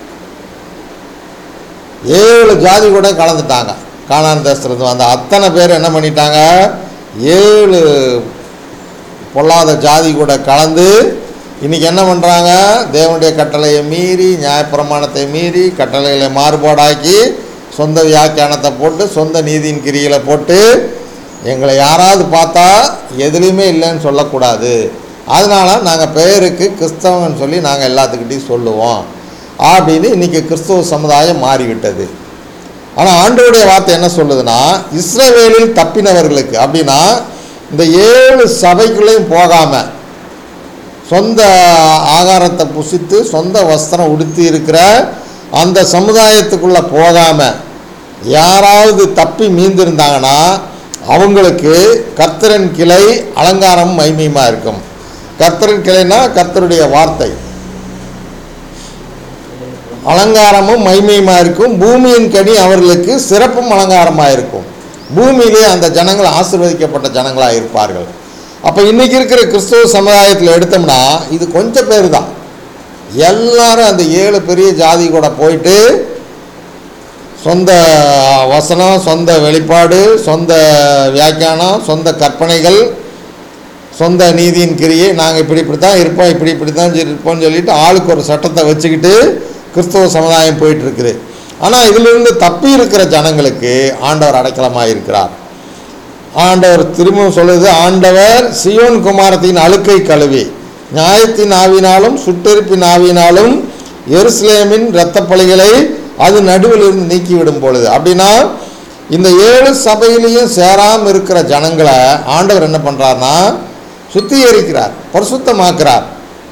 ஏழு ஜாதி கூட கலந்துட்டாங்க காணான் தேசத்துலேருந்து வந்த அத்தனை பேர் என்ன பண்ணிட்டாங்க ஏழு பொல்லாத ஜாதி கூட கலந்து இன்றைக்கி என்ன பண்ணுறாங்க தேவனுடைய கட்டளையை மீறி நியாயப்பிரமாணத்தை மீறி கட்டளைகளை மாறுபாடாக்கி சொந்த வியாக்கியானத்தை போட்டு சொந்த நீதியின் கிரிகளை போட்டு எங்களை யாராவது பார்த்தா எதுலேயுமே இல்லைன்னு சொல்லக்கூடாது அதனால் நாங்கள் பெயருக்கு கிறிஸ்தவங்கன்னு சொல்லி நாங்கள் எல்லாத்துக்கிட்டையும் சொல்லுவோம் அப்படின்னு இன்றைக்கி கிறிஸ்தவ சமுதாயம் மாறிவிட்டது ஆனால் ஆண்டவருடைய வார்த்தை என்ன சொல்லுதுன்னா இஸ்ரவேலில் தப்பினவர்களுக்கு அப்படின்னா இந்த ஏழு சபைக்குள்ளேயும் போகாமல் சொந்த ஆகாரத்தை புசித்து சொந்த வஸ்திரம் உடுத்தி இருக்கிற அந்த சமுதாயத்துக்குள்ளே போகாமல் யாராவது தப்பி மீந்திருந்தாங்கன்னா அவங்களுக்கு கர்த்தரின் கிளை அலங்காரம் மைமையுமாக இருக்கும் கர்த்தரின் கிளைனா கர்த்தருடைய வார்த்தை அலங்காரமும் மைமையுமாக இருக்கும் பூமியின் கனி அவர்களுக்கு சிறப்பும் அலங்காரமாக இருக்கும் பூமியிலே அந்த ஜனங்கள் ஆசீர்வதிக்கப்பட்ட ஜனங்களாக இருப்பார்கள் அப்போ இன்றைக்கி இருக்கிற கிறிஸ்தவ சமுதாயத்தில் எடுத்தோம்னா இது கொஞ்சம் பேர் தான் எல்லாரும் அந்த ஏழு பெரிய ஜாதி கூட போயிட்டு சொந்த வசனம் சொந்த வெளிப்பாடு சொந்த வியாக்கியானம் சொந்த கற்பனைகள் சொந்த நீதியின் கிரியை நாங்கள் இப்படி இப்படி தான் இருப்போம் இப்படி இப்படி தான் இருப்போம்னு சொல்லிட்டு ஆளுக்கு ஒரு சட்டத்தை வச்சுக்கிட்டு கிறிஸ்தவ சமுதாயம் போயிட்டு இருக்குது ஆனால் இதிலிருந்து தப்பி இருக்கிற ஜனங்களுக்கு ஆண்டவர் அடைக்கலமாக இருக்கிறார் ஆண்டவர் திரும்பவும் சொல்லுது ஆண்டவர் சியோன் குமாரத்தின் அழுக்கை கழுவி நியாயத்தின் ஆவினாலும் சுட்டெரிப்பின் ஆவினாலும் எருசலேமின் இரத்தப்பழிகளை அது நடுவில் இருந்து நீக்கிவிடும் பொழுது அப்படின்னா இந்த ஏழு சபையிலையும் சேராமல் இருக்கிற ஜனங்களை ஆண்டவர் என்ன பண்ணுறாருன்னா சுத்திகரிக்கிறார் பரிசுத்தமாக்குறார்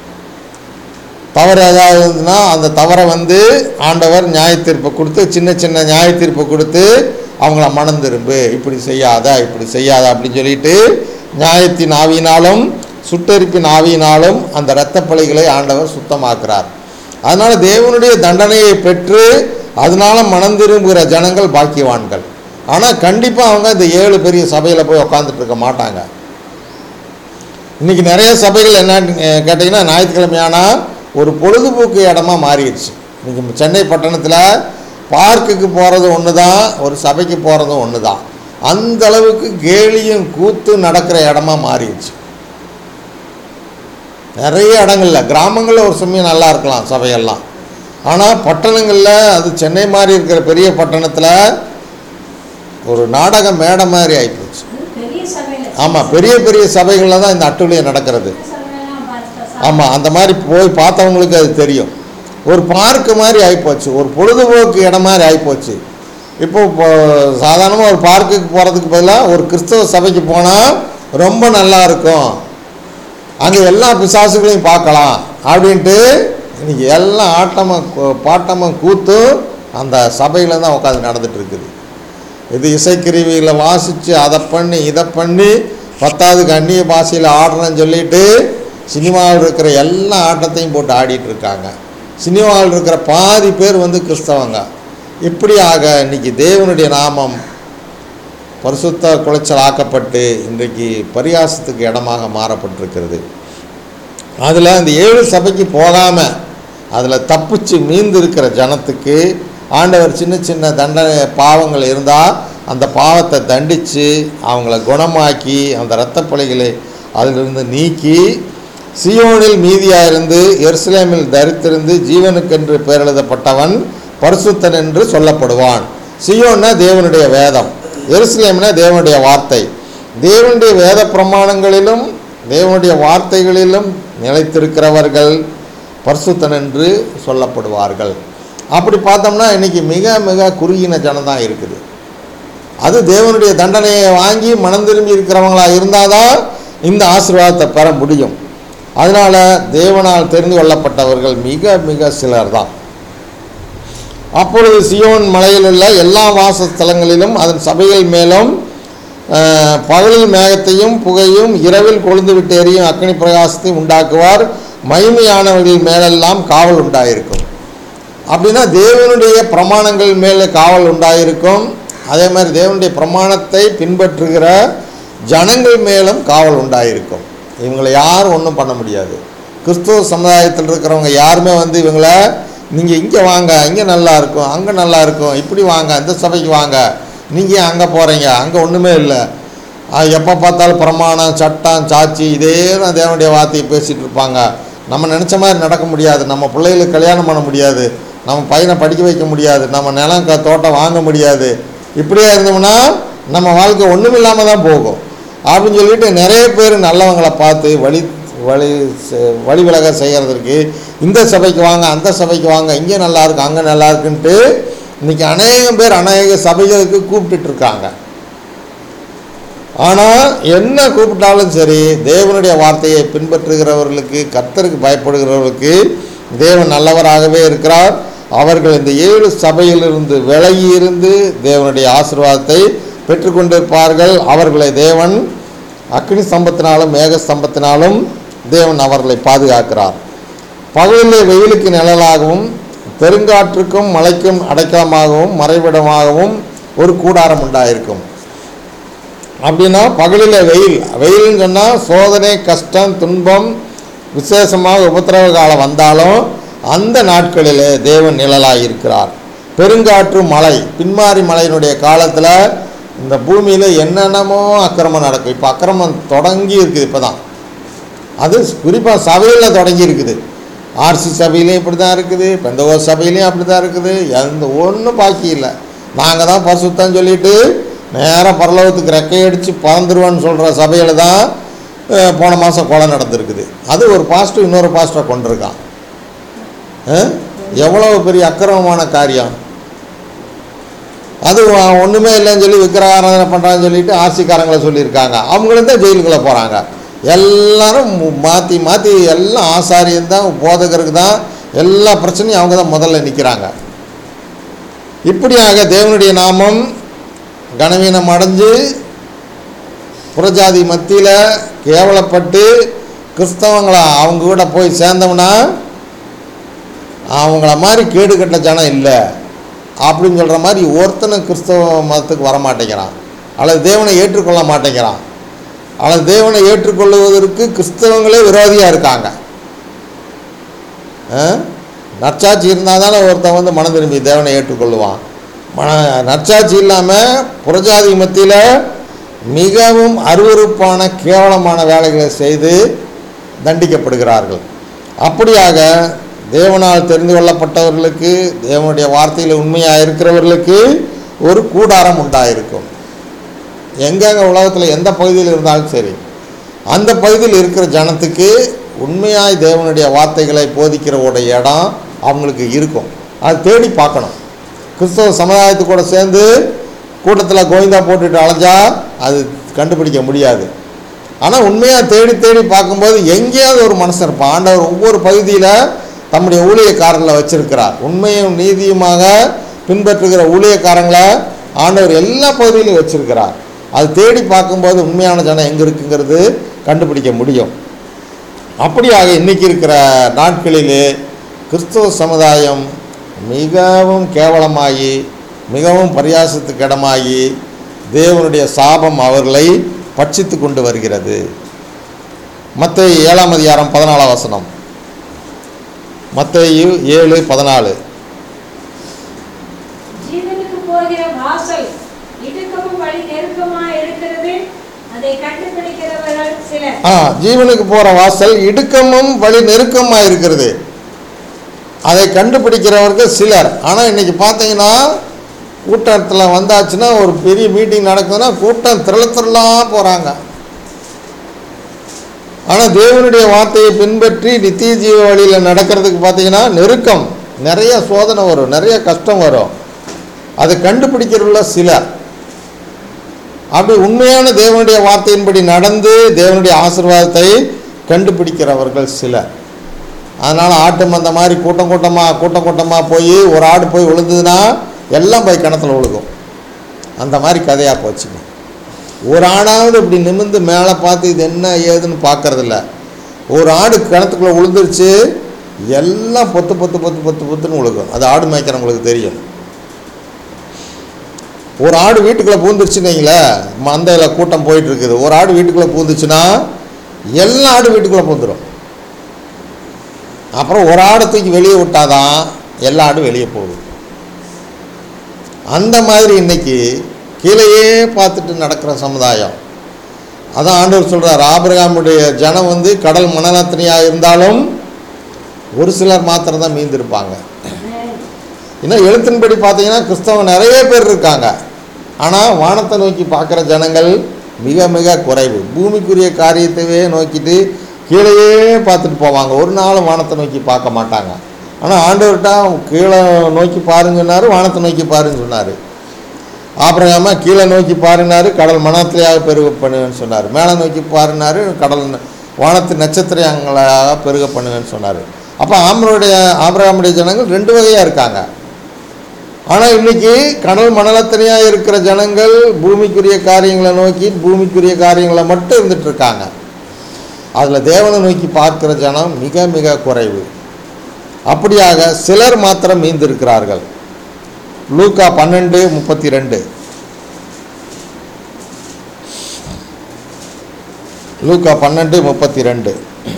தவறு ஏதாவது இருந்ததுன்னா அந்த தவறை வந்து ஆண்டவர் நியாய தீர்ப்பை கொடுத்து சின்ன சின்ன நியாய தீர்ப்பை கொடுத்து அவங்கள மனம் திரும்பு இப்படி செய்யாத இப்படி செய்யாத அப்படின்னு சொல்லிட்டு நியாயத்தின் ஆவியினாலும் சுட்டெரிப்பின் ஆவியினாலும் அந்த இரத்தப்பழிகளை ஆண்டவர் சுத்தமாக்குறார் அதனால் தேவனுடைய தண்டனையை பெற்று அதனால மனம் திரும்புகிற ஜனங்கள் பாக்கியவான்கள் ஆனால் கண்டிப்பாக அவங்க இந்த ஏழு பெரிய சபையில் போய் உட்காந்துட்டு இருக்க மாட்டாங்க இன்னைக்கு நிறைய சபைகள் என்னன்னு அஹ், கேட்டிங்கன்னா ஞாயிற்றுக்கிழமையானா ஒரு பொழுதுபோக்கு இடமா மாறிடுச்சு இன்னைக்கு சென்னை பட்டணத்தில் பார்க்குக்கு போகிறது ஒன்று தான் ஒரு சபைக்கு போகிறதும் ஒன்று தான் அந்த அளவுக்கு கேலியும் கூத்து நடக்கிற இடமா மாறிடுச்சு நிறைய இடங்கள்ல கிராமங்களில் ஒரு சமயம் நல்லா இருக்கலாம் சபையெல்லாம் ஆனால் பட்டணங்களில் அது சென்னை மாதிரி இருக்கிற பெரிய பட்டணத்தில் ஒரு நாடக மேடை மாதிரி ஆகிப்போச்சு அது பெரிய சபையில ஆமாம் பெரிய பெரிய சபைகளில் தான் இந்த அட்டுழியம் நடக்கிறது சின்ன சபையெல்லாம் பார்த்தா ஆமாம் அந்த மாதிரி போய் பார்த்தவங்களுக்கு அது தெரியும் ஒரு பார்க்கு மாதிரி ஆகிப்போச்சு ஒரு பொழுதுபோக்கு இடம் மாதிரி ஆகிப்போச்சு இப்போ இப்போ சாதாரணமாக ஒரு பார்க்குக்கு போகிறதுக்கு பதிலாக ஒரு கிறிஸ்தவ சபைக்கு போனால் ரொம்ப நல்லா இருக்கும் அங்கே எல்லா பிசாசுகளையும் பார்க்கலாம் அப்படின்ட்டு இன்னைக்கு எல்லாம் ஆட்டமாக பாட்டமாக கூத்தும் அந்த சபையில் தான் உட்காந்து நடந்துட்டு இருக்குது இது இசைக்கருவிகளை வாசித்து அதை பண்ணி இதை பண்ணி பத்தாவதுக்கு அந்நிய பாஷையில் ஆடுறேன்னு சொல்லிட்டு சினிமாவில் இருக்கிற எல்லா ஆட்டத்தையும் போட்டு ஆடிட்டு இருக்காங்க சினிமாவில் இருக்கிற பாதி பேர் வந்து கிறிஸ்தவங்க இப்படியாக இன்னைக்கு தேவனுடைய நாமம் பரிசுத்த குலைச்சல் ஆக்கப்பட்டு இன்றைக்கு பரியாசத்துக்கு இடமாக மாறப்பட்டிருக்கிறது அதில் அந்த ஏழு சபைக்கு போகாமல் அதில் தப்பிச்சு மீந்து இருக்கிற ஜனத்துக்கு ஆண்டவர் சின்ன சின்ன தண்டனை பாவங்கள் இருந்தால் அந்த பாவத்தை தண்டித்து அவங்கள குணமாக்கி அந்த இரத்தப்பழிகளை அதிலிருந்து நீக்கி சியோனில் மீதியாக இருந்து எருசலேமில் தரித்திருந்து ஜீவனுக்கென்று பெயர் எழுதப்பட்டவன் பரிசுத்தன் என்று சொல்லப்படுவான் சியோன்னா தேவனுடைய வேதம் எருசலேம்னா தேவனுடைய வார்த்தை தேவனுடைய வேத பிரமாணங்களிலும் தேவனுடைய வார்த்தைகளிலும் நிலைத்திருக்கிறவர்கள் பரிசுத்தன் என்று சொல்லப்படுவார்கள் அப்படி பார்த்தோம்னா இன்னைக்கு மிக மிக குறுகின ஜனம்தான் இருக்குது அது தேவனுடைய தண்டனையை வாங்கி மனம் திரும்பி இருக்கிறவங்களா இருந்தால் தான் இந்த ஆசீர்வாதத்தை பெற முடியும் அதனால் தேவனால் தெரிந்து கொள்ளப்பட்டவர்கள் மிக மிக சிலர் தான் அப்பொழுது சியோன் மலையில் உள்ள எல்லா வாசஸ்தலங்களிலும் அதன் சபைகள் மேலும் அஹ், பகலில் மேகத்தையும் புகையும் இரவில் கொழுந்து விட்டு எரியும் அக்னி பிரகாசத்தையும் உண்டாக்குவார் மகிமையானவர்கள் மேலெல்லாம் காவல் உண்டாயிருக்கும் அப்படின்னா தேவனுடைய பிரமாணங்கள் மேலே காவல் உண்டாயிருக்கும் அதே மாதிரி தேவனுடைய பிரமாணத்தை பின்பற்றுகிற ஜனங்கள் மேலும் காவல் உண்டாயிருக்கும் இவங்களை யாரும் ஒன்றும் பண்ண முடியாது கிறிஸ்துவ சமுதாயத்தில் இருக்கிறவங்க யாருமே வந்து இவங்கள நீங்கள் இங்கே வாங்க இங்கே நல்லா இருக்கும் அங்கே நல்லா இருக்கும் இப்படி வாங்க இந்த சபைக்கு வாங்க நீங்கள் அங்கே போகிறீங்க அங்கே ஒன்றுமே இல்லை எப்போ பார்த்தாலும் பிரமாணம் சட்டம் சாட்சி இதே தான் தேவனுடைய வார்த்தையை பேசிகிட்டு இருப்பாங்க நம்ம நினச்ச மாதிரி நடக்க முடியாது நம்ம பிள்ளைகளுக்கு கல்யாணம் பண்ண முடியாது நம்ம பையனை படிக்க வைக்க முடியாது நம்ம நிலம் க தோட்டம் வாங்க முடியாது இப்படியே இருந்தோம்னா நம்ம வாழ்க்கை ஒன்றும் இல்லாமல் தான் போகும் அப்படின்னு சொல்லிட்டு நிறைய பேர் நல்லவங்களை பார்த்து வழி வழி செ- வழி விலக செய்கிறதுக்கு இந்த சபைக்கு வாங்க அந்த சபைக்கு வாங்க இங்கே நல்லா இருக்கு அங்கே நல்லா இருக்குன்ட்டு இன்னைக்கு அநேகம் பேர் அநேக சபைகளுக்கு கூப்பிட்டுட்டு இருக்காங்க ஆனால் என்ன கூப்பிட்டாலும் சரி தேவனுடைய வார்த்தையை பின்பற்றுகிறவர்களுக்கு கர்த்தருக்கு பயப்படுகிறவர்களுக்கு தேவன் நல்லவராகவே இருக்கிறார் அவர்கள் இந்த ஏழு சபையிலிருந்து விலகி இருந்து தேவனுடைய ஆசீர்வாதத்தை பெற்றுக்கொண்டிருப்பார்கள் அவர்களை தேவன் அக்னி ஸ்தம்பத்தினாலும் மேக ஸ்தம்பத்தினாலும் தேவன் அவர்களை பாதுகாக்கிறார் பகலிலே வெயிலுக்கு நிழலாகவும் பெருங்காற்றுக்கும் மழைக்கும் அடைக்கலமாகவும் மறைவிடமாகவும் ஒரு கூடாரம் உண்டாயிருக்கும் அப்படின்னா பகலில் வெயில் வெயில்னு சொன்னால் சோதனை கஷ்டம் துன்பம் விசேஷமாக உபத்திரவ காலம் வந்தாலும் அந்த நாட்களிலே தேவன் நிழலாக இருக்கிறார் பெருங்காற்று மழை பின்மாரி மழையினுடைய காலத்தில் இந்த பூமியில் என்னென்னமோ அக்கிரமம் நடக்கும் இப்போ அக்கிரமம் தொடங்கி இருக்குது இப்போ தான் அது குறிப்பாக சபையில் தொடங்கி இருக்குது ஆர்சி சபையிலையும் இப்படி தான் இருக்குது பெந்தகோ சபையிலையும் அப்படி தான் இருக்குது எந்த ஒன்றும் பாக்கி இல்லை நாங்கள் தான் பசுத்தம் சொல்லிட்டு நேராக பரலோகத்துக்கு ரெக்கையடிச்சு பறந்துருவான்னு சொல்கிற சபையில் தான் அஹ், போன மாதம் கொலை நடந்திருக்குது அது ஒரு பாஸ்டர் இன்னொரு பாஸ்டரை கொண்டிருக்கான் அஹ், எவ்வளவு பெரிய அக்கிரமமான காரியம் அது அவன் ஒன்றுமே இல்லைன்னு சொல்லி விக்கிரகாராதனை பண்ணுறான்னு சொல்லிட்டு ஆர்சிக்காரங்களை சொல்லியிருக்காங்க அவங்களும் தான் ஜெயிலுக்குள்ளே போகிறாங்க எல்லாரும் மாற்றி மாற்றி எல்லாம் ஆசாரியம் தான் போதகருக்கு தான் எல்லா பிரச்சனையும் அவங்க தான் முதல்ல நிற்கிறாங்க இப்படியாக தேவனுடைய நாமம் கனவீனம் அடைஞ்சு புறஜாதி மத்தியில் கேவலப்பட்டு கிறிஸ்தவங்களை அவங்க கூட போய் சேர்ந்தோம்னா அவங்கள மாதிரி கேடு கட்ட ஜனம் இல்லை அப்படின்னு சொல்கிற மாதிரி ஒருத்தனும் கிறிஸ்தவ மதத்துக்கு வர மாட்டேங்கிறான் அல்லது தேவனை ஏற்றுக்கொள்ள மாட்டேங்கிறான் அல்லது தேவனை ஏற்றுக்கொள்வதற்கு கிறிஸ்தவங்களே விரோதியாக இருக்காங்க ஆ? நற்சாட்சி இருந்தால் தானே ஒருத்தன் வந்து மனம் திரும்பி தேவனை ஏற்றுக்கொள்ளுவான் மன நற்சாட்சி இல்லாமல் புறஜாதி மத்தியில் மிகவும் அருவருப்பான கேவலமான வேலைகளை செய்து தண்டிக்கப்படுகிறார்கள் அப்படியாக தேவனால் தெரிந்து கொள்ளப்பட்டவர்களுக்கு தேவனுடைய வார்த்தையில் உண்மையாக இருக்கிறவர்களுக்கு ஒரு கூடாரம் உண்டாயிருக்கும் எங்கெங்க உலகத்தில் எந்த பகுதியில் இருந்தாலும் சரி அந்த பகுதியில் இருக்கிற ஜனத்துக்கு உண்மையாய் தேவனுடைய வார்த்தைகளை போதிக்கிற ஒரு இடம் அவங்களுக்கு இருக்கும் அது தேடி பார்க்கணும் கிறிஸ்தவ சமுதாயத்து கூட சேர்ந்து கூட்டத்தில் கோவிந்தா போட்டுட்டு அலைஞ்சா அது கண்டுபிடிக்க முடியாது ஆனால் உண்மையாக தேடி தேடி பார்க்கும்போது எங்கேயாவது ஒரு மனுஷன் இருப்பான் ஆண்டவர் ஒவ்வொரு பகுதியில் தம்முடைய ஊழியக்காரர்களை வச்சிருக்கிறார் உண்மையும் நீதியுமாக பின்பற்றுகிற ஊழியக்காரங்களை ஆண்டவர் எல்லா பகுதியிலும் வச்சிருக்கிறார் அது தேடி பார்க்கும்போது உண்மையான ஜனம் எங்கே இருக்குங்கிறது கண்டுபிடிக்க முடியும் அப்படியாக இன்னைக்கு இருக்கிற நாட்களிலே கிறிஸ்தவ சமுதாயம் மிகவும் கேவலமாகி மிகவும் பரியாசத்துக்கு இடமாகி தேவனுடைய சாபம் அவர்களை பட்சித்து கொண்டு வருகிறது மற்ற ஏழாம் அதிகாரம் பதினாலாம் வசனம் மத்தேயு ஏழு பதினாலு ஜீவனுக்கு போகிற வாசல் இடுக்கமும் வழி நெருக்கமா இருக்கிறது அதை கண்டுபிடிக்கிறவர்கள் சிலர் ஆ ஜீவனுக்கு போகிற வாசல் இடுக்கமும் வழி நெருக்கமாக இருக்கிறது அதை கண்டுபிடிக்கிறவர்கள் சிலர் ஆனால் இன்னைக்கு பார்த்தீங்கன்னா கூட்டத்தில் வந்தாச்சுன்னா ஒரு பெரிய மீட்டிங் நடக்குதுன்னா கூட்டம் திரள திரளாக போகிறாங்க ஆனால் தேவனுடைய வார்த்தையை பின்பற்றி நித்திய ஜீவ வழியில் நடக்கிறதுக்கு பார்த்தீங்கன்னா நெருக்கம் நிறைய சோதனை வரும் நிறைய கஷ்டம் வரும் அதை கண்டுபிடிக்கிறவங்கள சிலர் அப்படி உண்மையான தேவனுடைய வார்த்தையின்படி நடந்து தேவனுடைய ஆசீர்வாதத்தை கண்டுபிடிக்கிறவர்கள் சிலர் அதனால் ஆட்டு மந்த மாதிரி கூட்டம் கூட்டமாக கூட்டம் கூட்டமாக போய் ஒரு ஆடு போய் விழுந்ததுன்னா எல்லாம் போய் கிணத்துல விழுகும் அந்த மாதிரி கதையாக போச்சுங்க ஒரு ஆடாவது இப்படி நிமிர்ந்து மேலே பார்த்து இது என்ன ஏதுன்னு பார்க்கறதில்ல ஒரு ஆடு கிணத்துக்குள்ளே விழுந்துருச்சு எல்லாம் பொத்து பொத்து பொத்து பொத்து பொத்துன்னு விழுகும் அது ஆடு மேய்க்கிறவங்களுக்கு தெரியும் ஒரு ஆடு வீட்டுக்குள்ளே பூந்துருச்சுன்னு வைங்களேன் மந்தையில் கூட்டம் போயிட்டு இருக்குது ஒரு ஆடு வீட்டுக்குள்ளே பூந்துச்சுன்னா எல்லா ஆடு வீட்டுக்குள்ளே பூந்துடும் அப்புறம் ஒரு ஆடை தூக்கி வெளியே விட்டாதான் எல்லா ஆடும் வெளியே போகுது அந்த மாதிரி இன்னைக்கு கீழேயே பார்த்துட்டு நடக்கிற சமுதாயம் அதான் ஆண்டவர் சொல்கிறார் ஆபிரகாமுடைய ஜனம் வந்து கடல் மனநத்தினியாக இருந்தாலும் ஒரு சிலர் மாத்திரம் தான் மீந்திருப்பாங்க இன்னும் எழுத்தின்படி பார்த்தீங்கன்னா கிறிஸ்தவங்க நிறைய பேர் இருக்காங்க ஆனால் வானத்தை நோக்கி பார்க்குற ஜனங்கள் மிக மிக குறைவு பூமிக்குரிய காரியத்தையே நோக்கிட்டு கீழேயே பார்த்துட்டு போவாங்க ஒரு நாளும் வானத்தை நோக்கி பார்க்க மாட்டாங்க ஆனால் ஆண்டவர்கிட்ட கீழே நோக்கி பாருன்னு சொன்னார் வானத்தை நோக்கி பாருன்னு சொன்னார் ஆபிரகாம கீழே நோக்கி பாருனாரு கடல் மனத்திலேயாக பெருக பண்ணுவேன்னு சொன்னார் மேலே நோக்கி பாருனாரு கடல் ந- வானத்து நட்சத்திரங்களாக பெருக பண்ணுவேன்னு சொன்னார் அப்போ ஆமருடைய ஆபிரகாமுடைய ஜனங்கள் ரெண்டு வகையாக இருக்காங்க ஆனால் இன்னைக்கு கடல் மணலத்தனையாக இருக்கிற ஜனங்கள் பூமிக்குரிய காரியங்களை நோக்கி பூமிக்குரிய காரியங்களை மட்டும் இருந்துட்டு இருக்காங்க அதில் தேவனை நோக்கி பார்க்கிற ஜனம் மிக மிக குறைவு அப்படியாக சிலர் மாத்திரம் மீந்திருக்கிறார்கள் லூக்கா பன்னெண்டு முப்பத்தி ரெண்டு லூக்கா பன்னெண்டு முப்பத்தி ரெண்டு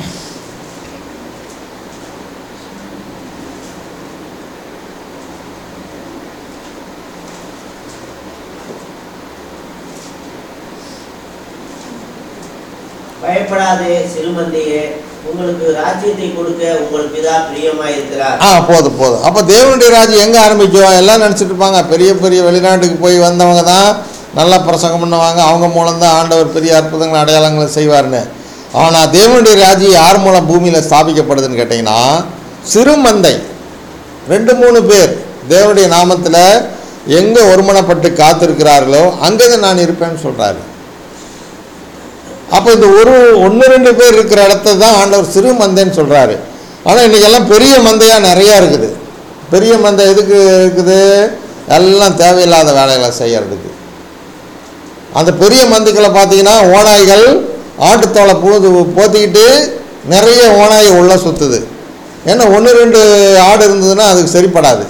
பயப்படாதே சிறுமந்தையே உங்களுக்கு ராஜ்யத்தை கொடுக்க உங்கள் பிதா பிரியமாயிருக்கிறார் ஆ போதும் போதும் அப்போ தேவனுடைய ராஜ்யம் எங்கே ஆரம்பிக்கும் எல்லாம் நினச்சிட்டு இருப்பாங்க பெரிய பெரிய வெளிநாட்டுக்கு போய் வந்தவங்க தான் நல்லா பிரசங்கம் பண்ணுவாங்க அவங்க மூலம்தான் ஆண்டவர் பெரிய அற்புதங்கள் அடையாளங்களை செய்வார்னு ஆனால் தேவனுடைய ராஜ்யம் யார் மூலம் பூமியில் ஸ்தாபிக்கப்படுதுன்னு கேட்டிங்கன்னா சிறு மந்தை ரெண்டு மூணு பேர் தேவனுடைய நாமத்தில் எங்கே ஒருமனப்பட்டு காத்திருக்கிறார்களோ அங்கே தான் நான் இருப்பேன்னு சொல்கிறாரு அப்போ இந்த ஒரு ஒன்று ரெண்டு பேர் இருக்கிற இடத்த தான் ஆண்டவர் சிறு மந்தைன்னு சொல்கிறாரு ஆனால் இன்றைக்கெல்லாம் பெரிய மந்தையாக நிறையா இருக்குது பெரிய மந்தை எதுக்கு இருக்குது எல்லாம் தேவையில்லாத வேலைகளை செய்யறதுக்கு அந்த பெரிய மந்தைகளை பார்த்தீங்கன்னா ஓநாய்கள் ஆட்டுத்தோலை போது போத்திக்கிட்டு நிறைய ஓநாய் உள்ள சுற்றுது ஏன்னா ஒன்று ரெண்டு ஆடு இருந்ததுன்னா அதுக்கு சரிப்படாது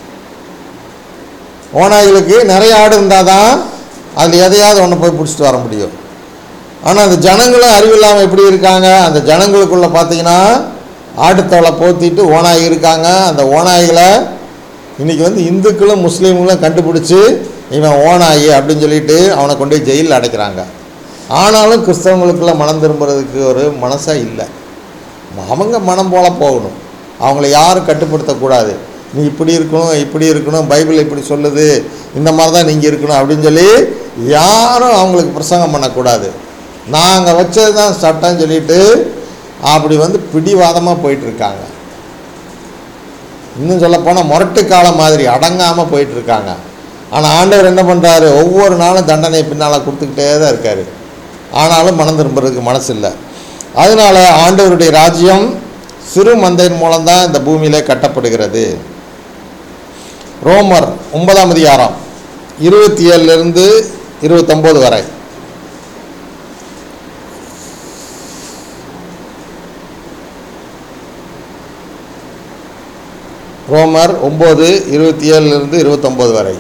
ஓநாய்களுக்கு நிறைய ஆடு இருந்தால் தான் அதில் எதையாவது ஒன்று போய் பிடிச்சிட்டு வர முடியும் ஆனால் அந்த ஜனங்களும் அறிவில்லாமல் எப்படி இருக்காங்க அந்த ஜனங்களுக்குள்ளே பார்த்தீங்கன்னா ஆட்டுத்தோலை போத்திட்டு ஓநாய் இருக்காங்க அந்த ஓநாய்களை இன்றைக்கி வந்து இந்துக்களும் முஸ்லீம்களும் கண்டுபிடிச்சி இவன் ஓநாயி அப்படின்னு சொல்லிட்டு அவனை கொண்டு போய் ஜெயிலில் அடைக்கிறாங்க ஆனாலும் கிறிஸ்தவங்களுக்குள்ள மனம் திரும்புறதுக்கு ஒரு மனசாக இல்லை அவங்க மனம் போல போகணும் அவங்கள யாரும் கட்டுப்படுத்தக்கூடாது நீ இப்படி இருக்கணும் இப்படி இருக்கணும் பைபிள் இப்படி சொல்லுது இந்த மாதிரி தான் நீங்கள் இருக்கணும் அப்படின்னு சொல்லி யாரும் அவங்களுக்கு பிரசங்கம் பண்ணக்கூடாது நாங்கள் வச்சது தான் சட்டம்னு சொல்லிட்டு அப்படி வந்து பிடிவாதமாக போயிட்டுருக்காங்க இன்னும் சொல்லப்போனால் முரட்டு காலம் மாதிரி அடங்காமல் போயிட்டுருக்காங்க ஆனால் ஆண்டவர் என்ன பண்ணுறாரு ஒவ்வொரு நாளும் தண்டனை பின்னால் கொடுத்துக்கிட்டே தான் இருக்கார் ஆனாலும் மனம் திரும்புறதுக்கு மனசு இல்லை அதனால ஆண்டவருடைய ராஜ்யம் சிறு மந்தையின் மூலம்தான் இந்த பூமியிலே கட்டப்படுகிறது ரோமர் ஒன்பதாம் அதிகாரம் இருபத்தி ஏழுலேருந்து இருபத்தொம்போது வரை ரோமர் ஒம்பது இருபத்தி ஏழுலேருந்து இருபத்தொம்போது வரை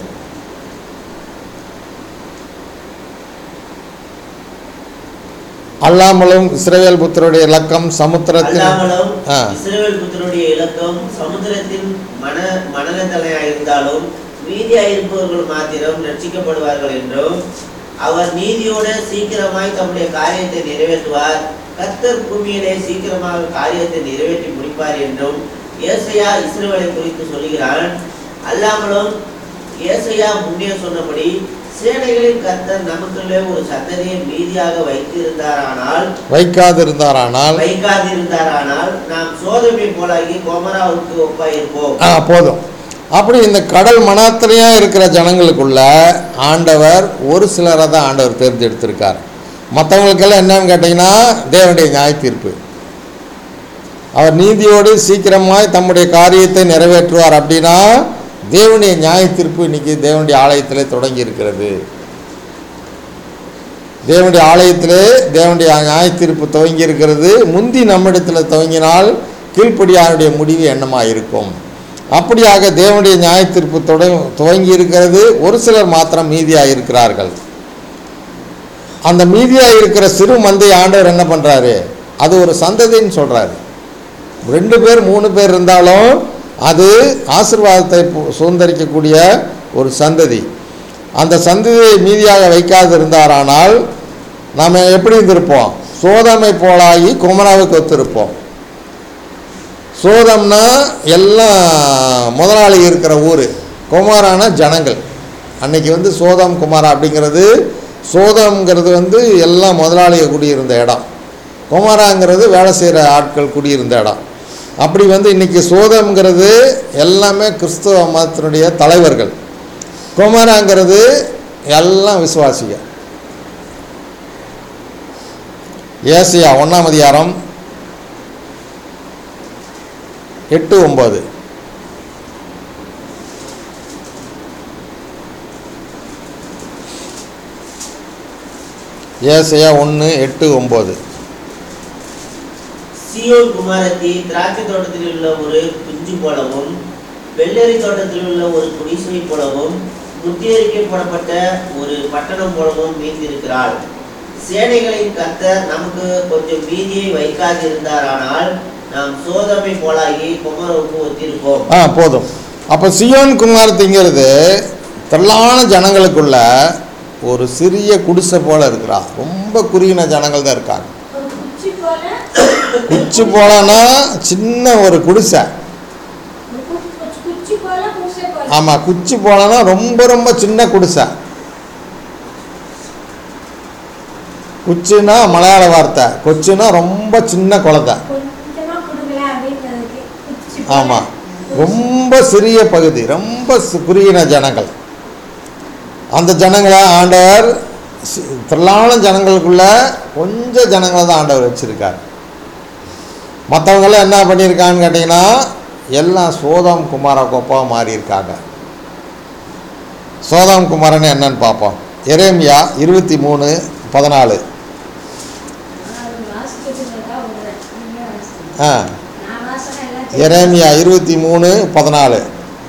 அல்லாமலும் இஸ்ரவேல் புத்தருடைய இலக்கம் சமுத்திரத்தின் அல்லாமலும் ஆ. இஸ்ரவேல் புத்தருடைய இலக்கம் சமுத்திரத்தின் மன மனநந்தலையாயிருந்தாலும் மீதியாயிருப்பவர்கள் மாத்திரம் ரட்சிக்கப்படுவார்கள் என்றும் அவர் நீதியோட சீக்கிரமாய் தம்முடைய காரியத்தை நிறைவேற்றுவார் கர்த்தர் பூமியிலே சீக்கிரமாக காரியத்தை நிறைவேற்றி முடிப்பார் என்றும் ஏசையா இஸ்ரவேலை குறித்து சொல்லுகிறான் அல்லாமலும் ஏசையா முன்னே சொன்னபடி சேனைகளின் கர்த்தர் நமக்குள்ளே ஒரு சந்ததியை மீதியாக வைத்திருந்தாரானால் வைக்காதிருந்தாரானால் வைக்காதிருந்தாரானால் நாம் சோதமை போலாகி கோமராவுக்கு ஒப்பாயிருப்போம் ஆ போதும் அப்படி இந்த கடல் மனாத்திரையாக இருக்கிற ஜனங்களுக்குள்ள ஆண்டவர் ஒரு சிலரை தான் ஆண்டவர் தேர்ந்தெடுத்திருக்கார் மற்றவங்களுக்கெல்லாம் என்னன்னு கேட்டிங்கன்னா தேவனுடைய நியாய தீர்ப்பு அவர் நீதியோடு சீக்கிரமாய் தம்முடைய காரியத்தை நிறைவேற்றுவார் அப்படின்னா தேவனுடைய நியாய தீர்ப்பு இன்னைக்கு தேவனுடைய ஆலயத்திலே தொடங்கி இருக்கிறது தேவனுடைய ஆலயத்திலே தேவனுடைய நியாய தீர்ப்பு துவங்கி இருக்கிறது முந்தி நம்மிடத்தில் துவங்கினால் கீழ்ப்படியாருடைய முடிவு என்னமாக இருக்கும் அப்படியாக தேவனுடைய நியாய தீர்ப்பு தொட துவங்கி இருக்கிறது ஒரு சிலர் மாத்திரம் மீதியாக இருக்கிறார்கள் அந்த மீதியாக இருக்கிற சிறு மந்தை ஆண்டவர் என்ன பண்ணுறாரு அது ஒரு சந்ததின்னு சொல்கிறாரு ரெண்டு பேர் மூணு பேர் இருந்தாலும் அது ஆசீர்வாதத்தை பு- சுதந்திரிக்கக்கூடிய ஒரு சந்ததி அந்த சந்ததியை மீதியாக வைக்காது இருந்தாரானால் நாம் எப்படி இருந்திருப்போம் சோதமை போலாகி குமராவுக்கு ஒத்திருப்போம் சோதம்னா எல்லாம் முதலாளி இருக்கிற ஊர் குமாரான ஜனங்கள் அன்னைக்கு வந்து சோதம் குமாரா அப்படிங்கிறது சோதம்ங்கிறது வந்து எல்லாம் முதலாளிக குடியிருந்த இடம் குமாராங்கிறது வேலை செய்கிற ஆட்கள் குடியிருந்த இடம் அப்படி வந்து இன்னைக்கு சோதம்ங்கிறது எல்லாமே கிறிஸ்துவ மதத்தினுடைய தலைவர்கள் குமாராங்கிறது எல்லாம் விசுவாசிக ஏசியா ஒன்றாம் அதிகாரம் எட்டு ஒம்பது ஏசையா ஒன்று எட்டு ஒம்பது சீயோன் குமாரத்தி திராட்சை தோட்டத்தில் உள்ள ஒரு குஞ்சு போலவும் வெள்ளரி தோட்டத்தில் உள்ள ஒரு குடிசை போலவும் முத்தியரிக்கை போடப்பட்ட ஒரு பட்டணம் போலவும் மீந்திருக்கிறாள் சேனைகளின் கர்த்தர் நமக்கு கொஞ்சம் மீதியை வைக்காதிருந்தாரானால் நாம் சோதமை போலாகி குமரவுக்கு ஒத்திருப்போம் ஆ போதும் அப்போ சியோன் குமாரத்திங்கிறது திரளான ஜனங்களுக்குள்ள ஒரு சிறிய குடிசை போல இருக்கிறா ரொம்ப குறுகின ஜனங்கள் தான் இருக்காங்க ஒரு குச்சி போல குச்சி போலன்னா சின்ன ஒரு குடிசை ஒரு கு- குச்சி- குச்சி போல குடிசை போல ஆமாம் குச்சி போலன்னா ரொம்ப ரொம்ப சின்ன குடிசை குச்சின்னா மலையாள வார்த்தை கொச்சுன்னா ரொம்ப சின்ன குழந்தை கொஞ்சமா கொடுங்களேன் அப்படின்றதுக்கு குச்சி போல ஆமாம் குச்சி. ரொம்ப சிறிய பகுதி ரொம்ப சி- குறுகின ஜனங்கள் அந்த ஜனங்களை ஆண்டவர் சி- திரளான ஜனங்களுக்குள்ள கொஞ்சம் ஜனங்களை தான் ஆண்டவர் வச்சுருக்கார் மற்றவங்களாம் என்ன பண்ணியிருக்காங்கன்னு கேட்டிங்கன்னா எல்லாம் சோதாம் குமார கோப்பாக மாறி இருக்காங்க சோதாம் குமாரன் என்னன்னு பார்ப்போம் எரேமியா இருபத்தி மூணு பதினாலு ஆனா அது வாசிச்சுட்டு இருக்கா ஒரு நீங்க வாசிங்க. ஆ நான் வாசனை எல்லாம் தெரியும். எரேமியா இருபத்தி மூணு பதினாலு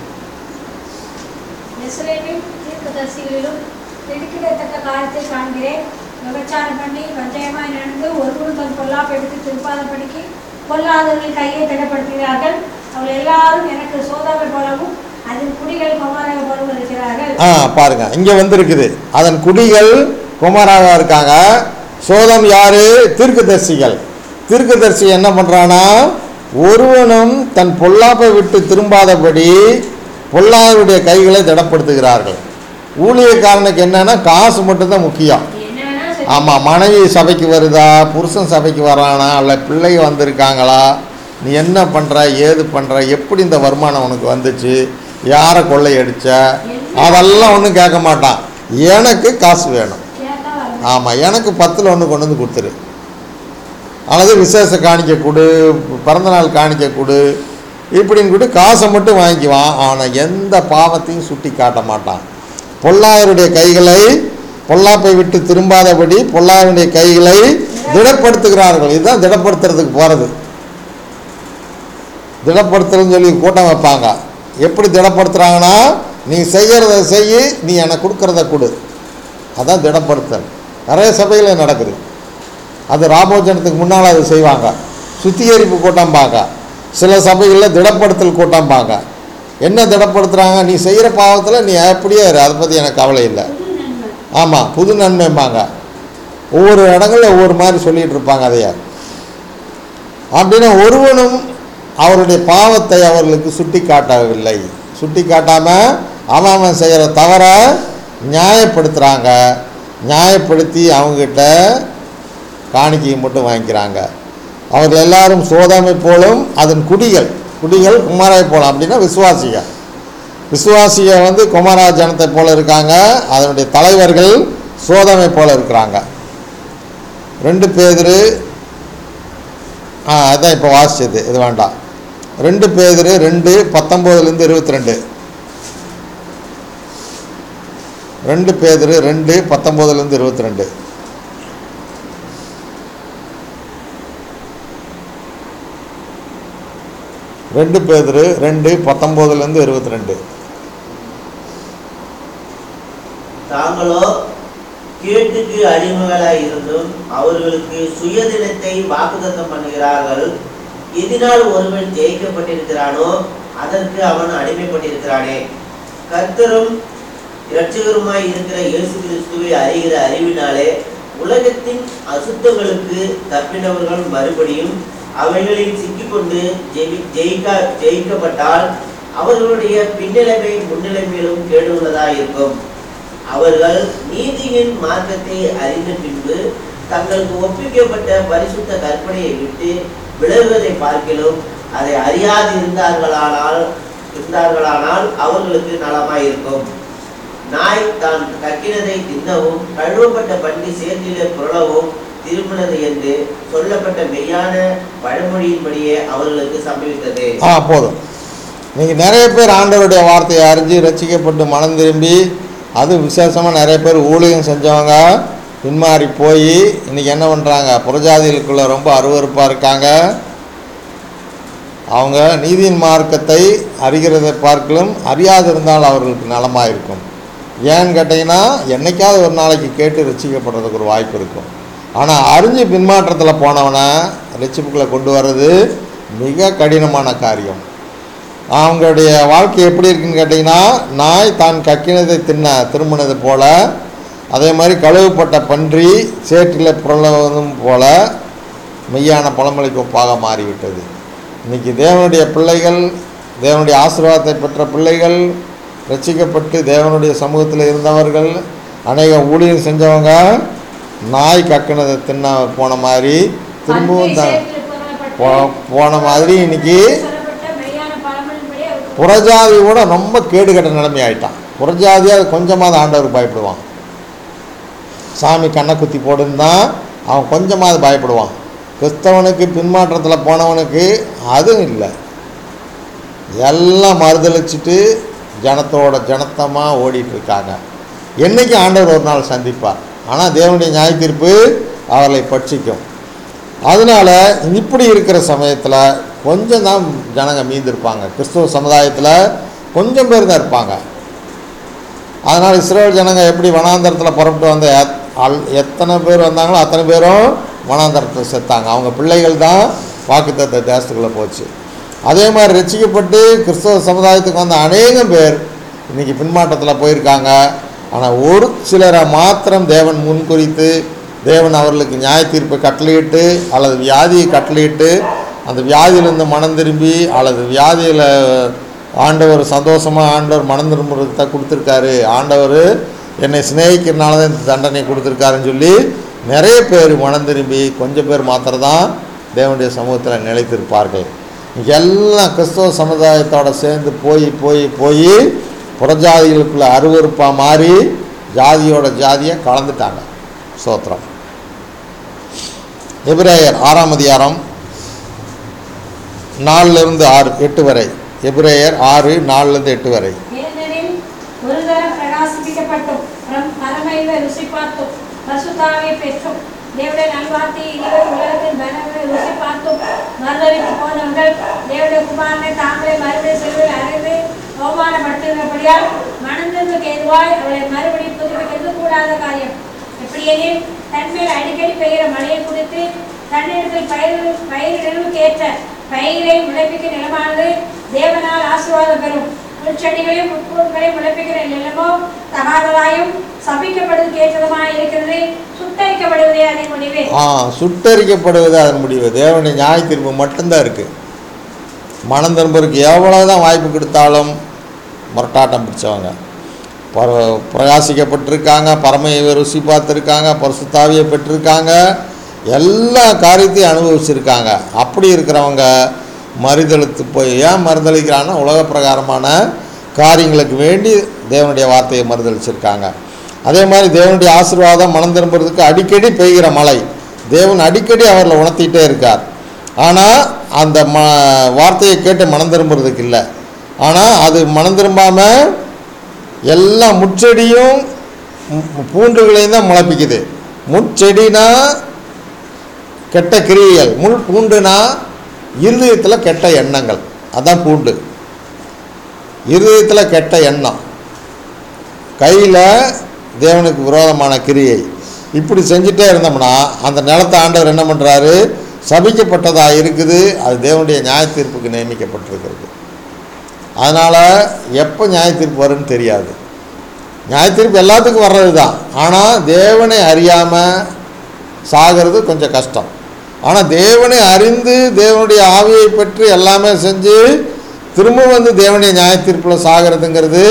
எஸ்ரேமின் தீர்க்கதரிசிகளிலும் திடுக்கிடத்தக்க காரியத்தை காண்கிறேன் விபச்சாரம் பண்ணி வஞ்சகமாய் நடந்து ஒருவரும் தன் பொல்லாப்பை எடுத்து திருப்பாதபடிக்கு பொல்லாதவர்கள் கையை திடப்படுத்துகிறார்கள் அவர்கள் எல்லாரும் எனக்கு சோதாவை போலவும் அதன் குடிகள் குமாரவை போலவும் இருக்கிறார்கள் ஆ பாருங்க இங்கே வந்திருக்குது அதன் குடிகள் குமாராக இருக்காங்க சோதம் யாரு தீர்க்கதரிசிகள் தீர்க்கதரிசி என்ன பண்ணுறானா ஒருவனும் தன் பொல்லாப்பை விட்டு திரும்பாதபடி பொல்லாதவருடைய கைகளை திடப்படுத்துகிறார்கள் ஊழியக்காரனுக்கு என்னன்னா காசு மட்டும்தான் முக்கியம் என்ன வேணா சொல்லி- ஆமாம் மனைவி சபைக்கு வருதா புருஷன் சபைக்கு வரானா இல்லை பிள்ளைங்க வந்திருக்காங்களா நீ என்ன பண்ணுற ஏது பண்ணுற எப்படி இந்த வருமானம் உனக்கு வந்துச்சு யாரை கொள்ளையடிச்ச அதெல்லாம் ஒன்றும் கேட்க மாட்டான் எனக்கு காசு வேணும் கேட்டா வரல. ஆமாம் எனக்கு பத்தில் ஒன்று கொண்டு வந்து கொடுத்துரு அல்லது விசேஷ காணிக்க கொடு பிறந்தநாள் காணிக்க கொடு இப்படின்னு கூட காசை மட்டும் வாங்கிக்குவான் ஆனால் எந்த பாவத்தையும் சுட்டி காட்ட மாட்டான் பொல்லாயருடைய கைகளை பொல்லாப்பை விட்டு திரும்பாதபடி பொல்லாயருடைய கைகளை திடப்படுத்துகிறார்கள் இதுதான் திடப்படுத்துறதுக்கு போகிறது திடப்படுத்துறதுன்னு சொல்லி கூட்டம் வைப்பாங்க எப்படி திடப்படுத்துகிறாங்கன்னா நீ செய்கிறத செய் நீ எனக்கு கொடுக்குறத கொடு அதான் திடப்படுத்தல் நிறைய சபையில் நடக்குது அது ராபோஜனத்துக்கு முன்னால் அது செய்வாங்க சுத்திகரிப்பு கூட்டம்பாங்க சில சபைகளில் திடப்படுத்தல் கூட்டம்பாங்க என்ன திடப்படுத்துகிறாங்க நீ செய்கிற பாவத்தில் நீ அப்படியே இரு அதை பற்றி எனக்கு கவலை இல்லை புது நன்மை ஆமாம் புது நன்மைம்பாங்க ஒவ்வொரு இடங்களில் ஒவ்வொரு மாதிரி சொல்லிகிட்டு இருப்பாங்க அதைய அப்படின்னா ஒருவனும் அவருடைய பாவத்தை அவர்களுக்கு சுட்டி காட்டவில்லை சுட்டி காட்டாமல் அவன் அவன் செய்கிற தவறை நியாயப்படுத்துகிறாங்க நியாயப்படுத்தி அவங்ககிட்ட காணிக்கையை மட்டும் வாங்கிக்கிறாங்க அவர்கள் எல்லாரும் சோதமை போலும் அதன் குடிகள் குடிகள் குமாரை போலும் அப்படின்னா விசுவாசிகள் விசுவாசிய வந்து குமாரா ஜனத்தை போல இருக்காங்க அதனுடைய தலைவர்கள் சோதமை போல இருக்கிறாங்க ரெண்டு பேர் ஆ அதான் இப்போ வாசிச்சது இது வேண்டாம் ரெண்டு பேர் ரெண்டு பத்தொம்போதுலேருந்து இருபத்தி ரெண்டு ரெண்டு பேர் ரெண்டு பத்தொம்போதுலேருந்து இருபத்தி ரெண்டு ரெண்டு பேர் ரெண்டு பத்தொம்போதுலேருந்து இருபத்தி ரெண்டு தாங்களோ கேட்டுக்கு அடிமைகளாய் இருந்தும் அவர்களுக்கு சுயதினத்தை வாக்குத்தத்தம் பண்ணுகிறார்கள் எதினால் ஒருவன் ஜெயிக்கப்பட்டிருக்கிறானோ அதற்கு அவன் அடிமைப்பட்டிருக்கிறானே கர்த்தரும் இரட்சகருமாய் இருக்கிற இயேசு கிறிஸ்துவை அறிகிற அறிவினாலே உலகத்தின் அசுத்தங்களுக்கு தப்பினவர்கள் மறுபடியும் அவைகளில் சிக்கிக்கொண்டு ஜெயி ஜெயிக்க ஜெயிக்கப்பட்டால் அவர்களுடைய பின்னிலைமை முன்னிலைமையிலும் கேடுள்ளதாய் இருக்கும் அவர்கள் நீதியின் மார்க்கத்தை அறிந்த பின்பு தங்களுக்கு ஒப்பிக்கப்பட்ட பரிசுத்த கற்பனையை விட்டு விலகுவதை பார்க்கிலும் அதை அறியாது இருந்தார்களானால் இருந்தார்களானால் அவர்களுக்கு நலமாயிருக்கும் நாய் தான் கக்கினதை தின்னவும் கழுவப்பட்ட பன்றி சேற்றிலே புரளவும் திரும்பினது என்று சொல்லப்பட்ட மெய்யான பழமொழியின்படியே அவர்களுக்கு சம்பவித்தது ஆ போதும் நீங்கள் நிறைய பேர் ஆண்டவருடைய வார்த்தையை அறிஞ்சு ரசிக்கப்பட்டு மனம் திரும்பி அது விசேஷமாக நிறைய பேர் ஊழியம் செஞ்சவங்க பின்மாறி போய் இன்றைக்கி என்ன பண்ணுறாங்க புறஜாதிகளுக்குள்ள ரொம்ப அருவருப்பாக இருக்காங்க அவங்க நீதியின் மார்க்கத்தை அறிகிறதை பார்க்கலும் அறியாதிருந்தால் அவர்களுக்கு நலமாக இருக்கும் ஏன்னு கேட்டிங்கன்னா என்னைக்காவது ஒரு நாளைக்கு கேட்டு ரசிக்கப்படுறதுக்கு ஒரு வாய்ப்பு இருக்கும் ஆனால் அறிஞ்சு பின்மாற்றத்தில் போனவனை ரட்சிப்புக்குள்ளே கொண்டு வர்றது மிக கடினமான காரியம் அவங்களுடைய வாழ்க்கை எப்படி இருக்குன்னு கேட்டிங்கன்னா நாய் தான் கக்கினதை தின்ன திரும்பினது போல அதே மாதிரி கழுவுப்பட்ட பன்றி சேற்றில் புரளவதும் போல மெய்யான பழமொழிக்கு ஒப்பாக மாறிவிட்டது இன்னைக்கு தேவனுடைய பிள்ளைகள் தேவனுடைய ஆசீர்வாதத்தை பெற்ற பிள்ளைகள் ரட்சிக்கப்பட்டு தேவனுடைய சமூகத்தில் இருந்தவர்கள் அநேக ஊழியம் செஞ்சவங்க நாய் கக்கினதை தின்ன போன மாதிரி திரும்பவும் தான் சேற்றில் புரளப்பட்டு, போ- போன மாதிரி இன்னைக்கு சொல்லப்பட்ட மெய்யான பழமொழியின்படி அவருக்கு புறஜாதி கூட ரொம்ப கேடுகட்ட நிலைமை ஆயிட்டான் புறஜாதியாக கொஞ்சமாவது ஆண்டவருக்கு பயப்படுவான் சாமி கண்ணை குத்தி போடுன்னா அவன் கொஞ்சமாவது பயப்படுவான் கிறிஸ்தவனுக்கு பின்மாற்றத்தில் போனவனுக்கு அதுவும் இல்லை எல்லாம் மறுதளிச்சுட்டு ஜனத்தோட ஜனத்தமாக ஓடிட்டு இருக்காங்க என்னைக்கு ஆண்டவர் ஒரு நாள் சந்திப்பார் ஆனால் தேவனுடைய நியாய தீர்ப்பு அவர்களை பட்சிக்கும் அதனால் இப்படி இருக்கிற சமயத்தில் கொஞ்சம் தான் ஜனங்க மீந்திருப்பாங்க கிறிஸ்துவ சமுதாயத்தில் கொஞ்சம் பேர் தான் இருப்பாங்க அதனால் இஸ்ரேல் ஜனங்க எப்படி வனாந்தரத்தில் புறப்பட்டு வந்த எத்- அல் எத்தனை பேர் வந்தாங்களோ அத்தனை பேரும் வனாந்தரத்தில் செத்தாங்க அவங்க பிள்ளைகள் தான் வாக்குத்தத்த தேசத்துக்குள்ளே போச்சு அதே மாதிரி ரசிக்கப்பட்டு கிறிஸ்தவ சமுதாயத்துக்கு வந்த அநேகம் பேர் இன்றைக்கி பின்மாற்றத்தில் போயிருக்காங்க ஆனால் ஒரு சிலரை மாத்திரம் தேவன் முன்குறித்து தேவன் அவர்களுக்கு நியாய தீர்ப்பை கட்டளையிட்டு அல்லது வியாதியை கட்டளையிட்டு அந்த வியாதியிலேருந்து மனம் திரும்பி அல்லது வியாதியில் ஆண்டவர் சந்தோஷமாக ஆண்டவர் மனம் திரும்புறதை கொடுத்துருக்காரு ஆண்டவர் என்னை சிநேகிக்கிறனால தான் இந்த தண்டனை கொடுத்துருக்காருன்னு சொல்லி நிறைய பேர் மனம் திரும்பி கொஞ்சம் பேர் மாத்திரம் தான் தேவனுடைய சமூகத்தில் நிலைத்திருப்பார்கள் இன்னைக்கு எல்லாம் கிறிஸ்தவ சமுதாயத்தோட சேர்ந்து போய் போய் போய் புறஜாதிகளுக்குள்ள அருவருப்பாக மாறி ஜாதியோட ஜாதியை கலந்துட்டாங்க சோத்திரம் எபிரேயர் ஆறாம் அதிகாரம் நாலுலேருந்து ஆறு எட்டு வரை எபிரேயர் ஆறு நாலுலேருந்து எட்டு வரை ஏனெனில் ஒரு தரம் பிரகாசிப்பிக்கப்பட்டும் பரம்- பரமையில ருசி பார்த்தும் பசுதாவை பெற்றும் தேவடைய நல்வார்த்தையை இனிவர் உலகத்தின் பலங்களை ருசி பார்த்தும் மறுதளித்து போனவர்கள் தேவடைய குமாரனை தாங்களே மறுபடியும் செல்வில் அறிந்து அவமானப்படுத்துகிறபடியால் மனந்திற்கு எதுவாய் அவளை மறுபடியும் புதுப்பிக்கிறது கூடாத காரியம் எப்படியெனில் தன்மேல் அடிக்கடி பெய்கிற மழையை குறித்து தன்னிடத்தில் பயிர் பயிரிடலுக்கு ஏற்ற பயிரை முளைப்பிக்க நிலமானது தேவனால் ஆசீர்வாதம் பெறும் முட்செடிகளையும் முட்பூர்களையும் முளைப்பிக்கிற நிலமோ தகாததாயும் சபிக்கப்படுவதற்கு ஏற்றதுமாய் இருக்கிறது சுட்டரிக்கப்படுவதே அதன் முடிவு ஆ சுட்டரிக்கப்படுவது அதன் முடிவு தேவனுடைய நியாய தீர்ப்பு மட்டும்தான் இருக்குது மனம் திரும்புறதுக்கு எவ்வளோ தான் வாய்ப்பு கொடுத்தாலும் முரட்டாட்டம் பிடிச்சவங்க பர பிரகாசிக்கப்பட்டிருக்காங்க பரமையை ருசி பார்த்துருக்காங்க பரிசுத்தாவியை பெற்றிருக்காங்க எல்லா காரியத்தையும் அனுபவிச்சிருக்காங்க அப்படி இருக்கிறவங்க மறுதளித்து போய் ஏன் மறுதளிக்கிறான்னா உலக பிரகாரமான காரியங்களுக்கு வேண்டி தேவனுடைய வார்த்தையை மறுதளிச்சிருக்காங்க அதே மாதிரி தேவனுடைய ஆசீர்வாதம் மனம் திரும்புறதுக்கு அடிக்கடி பெய்கிற மழை தேவன் அடிக்கடி அவர்களை உணர்த்திட்டே இருக்கார் ஆனால் அந்த ம வார்த்தையை கேட்டு மனம் திரும்புறதுக்கு இல்லை ஆனால் அது மனம் திரும்பாமல் எல்லா முட்செடியும் மு- பூண்டுகளையும் தான் முளைப்பிக்குது முட்செடினா கெட்ட கிரியைகள் முள் பூண்டுனா இருதயத்தில் கெட்ட எண்ணங்கள் அதான் பூண்டு இருதயத்தில் கெட்ட எண்ணம் கையில் தேவனுக்கு விரோதமான கிரியை இப்படி செஞ்சுட்டே இருந்தோம்னா அந்த நிலத்தை ஆண்டவர் என்ன பண்ணுறாரு சபிக்கப்பட்டதாக இருக்குது அது தேவனுடைய நியாய தீர்ப்புக்கு நியமிக்கப்பட்டிருக்கிறது அதனால் எப்போ நியாய தீர்ப்பு வரும்னு தெரியாது நியாய தீர்ப்பு எல்லாத்துக்கும் வர்றது தான் ஆனால் தேவனை அறியாமல் சாகிறது கொஞ்சம் கஷ்டம் ஆனால் தேவனை அறிந்து தேவனுடைய ஆவியை பெற்று எல்லாமே செஞ்சு திரும்ப வந்து தேவனுடைய நியாய தீர்ப்பில் சாகிறதுங்கிறது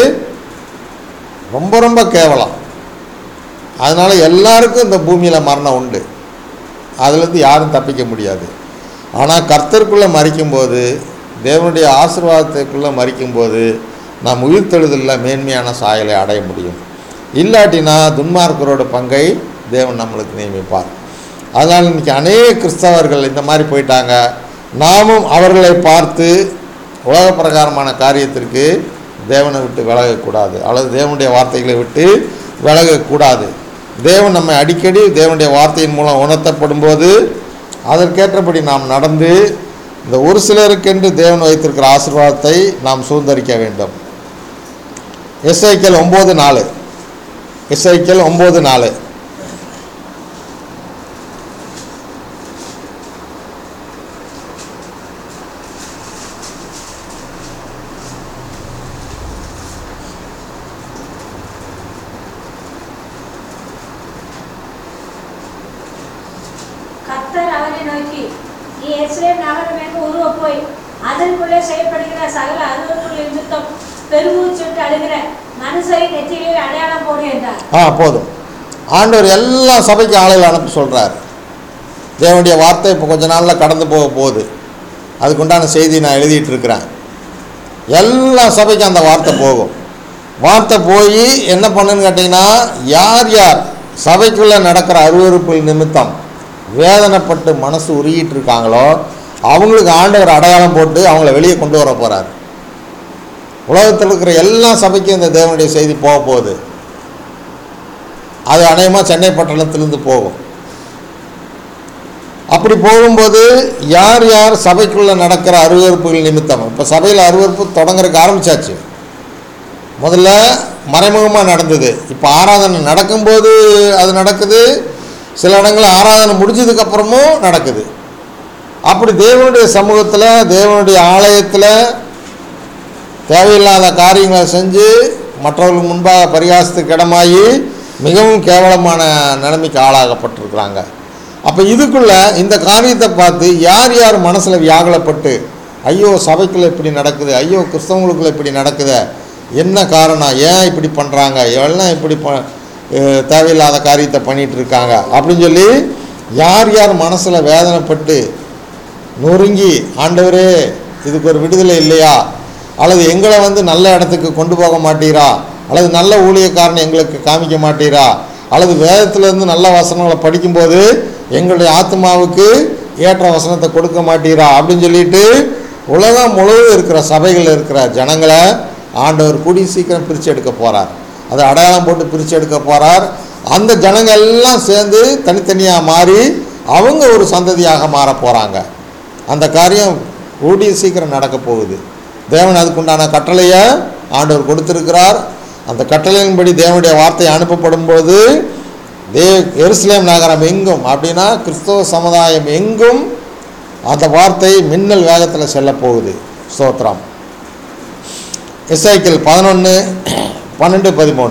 ரொம்ப ரொம்ப கேவலம் அதனால் எல்லாருக்கும் இந்த பூமியில் மரணம் உண்டு அதுலேருந்து யாரும் தப்பிக்க முடியாது ஆனால் கர்த்தருக்குள்ளே மறிக்கும்போது தேவனுடைய ஆசீர்வாதத்துக்குள்ளே மறிக்கும்போது நாம் உயிர்த்தெழுதலில் மேன்மையான சாயலை அடைய முடியும் இல்லாட்டினா துன்மார்க்கரோட பங்கை தேவன் நம்மளுக்கு நியமிப்பார் அதனால் இன்றைக்கி அநேக கிறிஸ்தவர்கள் இந்த மாதிரி போயிட்டாங்க நாமும் அவர்களை பார்த்து உலக பிரகாரமான காரியத்திற்கு தேவனை விட்டு விலகக்கூடாது அல்லது தேவனுடைய வார்த்தைகளை விட்டு விலகக்கூடாது தேவன் நம்மை அடிக்கடி தேவனுடைய வார்த்தையின் மூலம் உணர்த்தப்படும் போது அதற்கேற்றபடி நாம் நடந்து இந்த ஒரு சிலருக்கென்று தேவன் வைத்திருக்கிற ஆசீர்வாதத்தை நாம் சுதந்திரிக்க வேண்டும் எஸ்ஐக்கியல் ஒம்பது நாலு எஸ்ஐக்கியல் ஒம்பது நாலு கர்த்தர் அவனை நோக்கி நீ எஸ்ரேல் நகரம் என்று உருவ போய் அதற்குள்ளே செய்யப்படுகிற சகல அருவருக்குள்ள நிமித்தம் பெருமூச்சு விட்டு அழுகிற மனுஷரை நெற்றிகளில் அடையாளம் போடு என்றார் ஆ போதும் ஆண்டவர் எல்லா சபைக்கு ஆளுகள் அனுப்ப சொல்கிறார் தேவனுடைய வார்த்தை இப்போ கொஞ்ச நாளில் கடந்து போக போகுது அதுக்குண்டான செய்தி நான் எழுதிட்டு இருக்கிறேன் எல்லா சபைக்கும் அந்த வார்த்தை போகும் வார்த்தை போய் என்ன பண்ணுன்னு கேட்டிங்கன்னா யார் யார் சபைக்குள்ளே நடக்கிற அருவருப்பு நிமித்தம் வேதனைப்பட்டு மனசு உருகிட்டு இருக்காங்களோ அவங்களுக்கு ஆண்டவர் அடையாளம் போட்டு அவங்கள வெளியே கொண்டு வர போகிறார் உலகத்தில் இருக்கிற எல்லா சபைக்கும் இந்த தேவனுடைய செய்தி போக போகுது அது அநேகமாக சென்னை பட்டணத்திலிருந்து போகும் அப்படி போகும்போது யார் யார் சபைக்குள்ளே நடக்கிற அருவறுப்புகள் நிமித்தம் இப்போ சபையில் அருவறுப்பு தொடங்குறதுக்கு ஆரம்பிச்சாச்சு முதல்ல மறைமுகமாக நடந்தது இப்போ ஆராதனை நடக்கும்போது அது நடக்குது சில இடங்களில் ஆராதனை முடிஞ்சதுக்கப்புறமும் நடக்குது அப்படி தேவனுடைய சமூகத்தில் தேவனுடைய ஆலயத்தில் தேவையில்லாத காரியங்களை செஞ்சு மற்றவர்களுக்கு முன்பாக பரிகாசத்துக்கு இடமாகி மிகவும் கேவலமான நிலைமைக்கு ஆளாகப்பட்டிருக்கிறாங்க அப்போ இதுக்குள்ள இந்த காரியத்தை பார்த்து யார் யார் மனசில் வியாகுலப்பட்டு ஐயோ சபைக்குள்ள இப்படி நடக்குது ஐயோ கிறிஸ்தவங்களுக்குள்ள இப்படி நடக்குது என்ன காரணம் ஏன் இப்படி பண்ணுறாங்க எல்லாம் இப்படி ப அஹ் தேவையில்லாத காரியத்தை பண்ணிட்டு இருக்காங்க அப்படின்னு சொல்லி யார் யார் மனசில் வேதனைப்பட்டு நொறுங்கி ஆண்டவரே இதுக்கு ஒரு விடுதலை இல்லையா அல்லது எங்களை வந்து நல்ல இடத்துக்கு கொண்டு போக மாட்டீரா அல்லது நல்ல ஊழியக்காரனை எங்களுக்கு காமிக்க மாட்டீரா அல்லது வேதத்திலேருந்து நல்ல வசனங்களை படிக்கும்போது எங்களுடைய ஆத்மாவுக்கு ஏற்ற வசனத்தை கொடுக்க மாட்டீரா அப்படின்னு சொல்லிட்டு உலகம் முழுவதும் இருக்கிற சபைகளில் இருக்கிற ஜனங்களை ஆண்டவர் கூடி சீக்கிரம் பிரித்து எடுக்க போகிறார் அதை அடையாளம் போட்டு பிரித்து எடுக்க போகிறார் அந்த ஜனங்க எல்லாம் சேர்ந்து தனித்தனியாக மாறி அவங்க ஒரு சந்ததியாக மாற போகிறாங்க அந்த காரியம் கூடிய சீக்கிரம் நடக்க போகுது தேவன் அதுக்குண்டான கட்டளையை ஆண்டவர் கொடுத்திருக்கிறார் அந்த கட்டளையின்படி தேவனுடைய வார்த்தை அனுப்பப்படும் போது தே எருசலேம் நகரம் எங்கும் அப்படின்னா கிறிஸ்தவ சமுதாயம் எங்கும் அந்த வார்த்தை மின்னல் வேகத்தில் செல்ல போகுது ஸ்தோத்திரம் எஸ்ஐக்கிள் பதினொன்று பன்னெண்டு பதிமூணு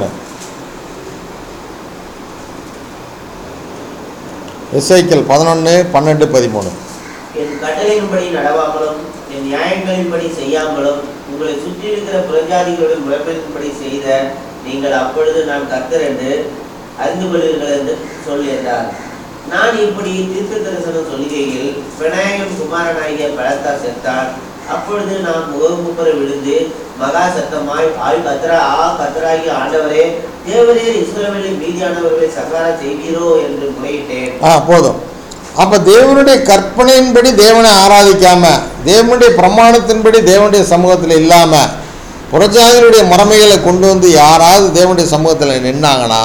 எஸ்ஐக்கிள் பதினொன்று பன்னெண்டு பதிமூணு என் கட்டளையின்படி நடவாமலும் என் நியாயங்களின்படி செய்யாமலும் உங்களை சுற்றி இருக்கிற புறஜாதிகளுடைய முறைமையின்படி செய்த நீங்கள் அப்பொழுது நான் கர்த்தர் என்று அறிந்து கொள்வீர்கள் என்று சொல்லி என்றார் நான் இப்படி தீர்க்க தரிசனம் சொல்லுகையில் விநாயகன் குமாரனாகிய பலத்தா செத்தான் அப்பொழுது நான் முகமுப்பர விழுந்து மகா சத்தமாய் ஆய் கத்ரா ஆ கத்ராகிய ஆண்டவரே தேவரீர் இஸ்ரவேலின் மீதியானவர்களை சங்காரம் செய்வீரோ என்று முறையிட்டேன் ஆ போதும் அப்போ தேவனுடைய கற்பனையின்படி தேவனை ஆராதிக்காம தேவனுடைய பிரமாணத்தின்படி தேவனுடைய சமூகத்தில் இல்லாமல் புறஜாதிகளுடைய முறைமைகளை கொண்டு வந்து யாராவது தேவனுடைய சமூகத்தில் நின்னாங்கன்னா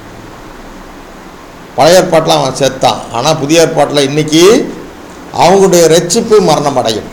பழைய ஏற்பாட்டில் அவன் செத்தான் ஆனால் புதிய ஏற்பாட்டில் இன்னைக்கு அவங்களுடைய ரட்சிப்பு மரணம் அடையும்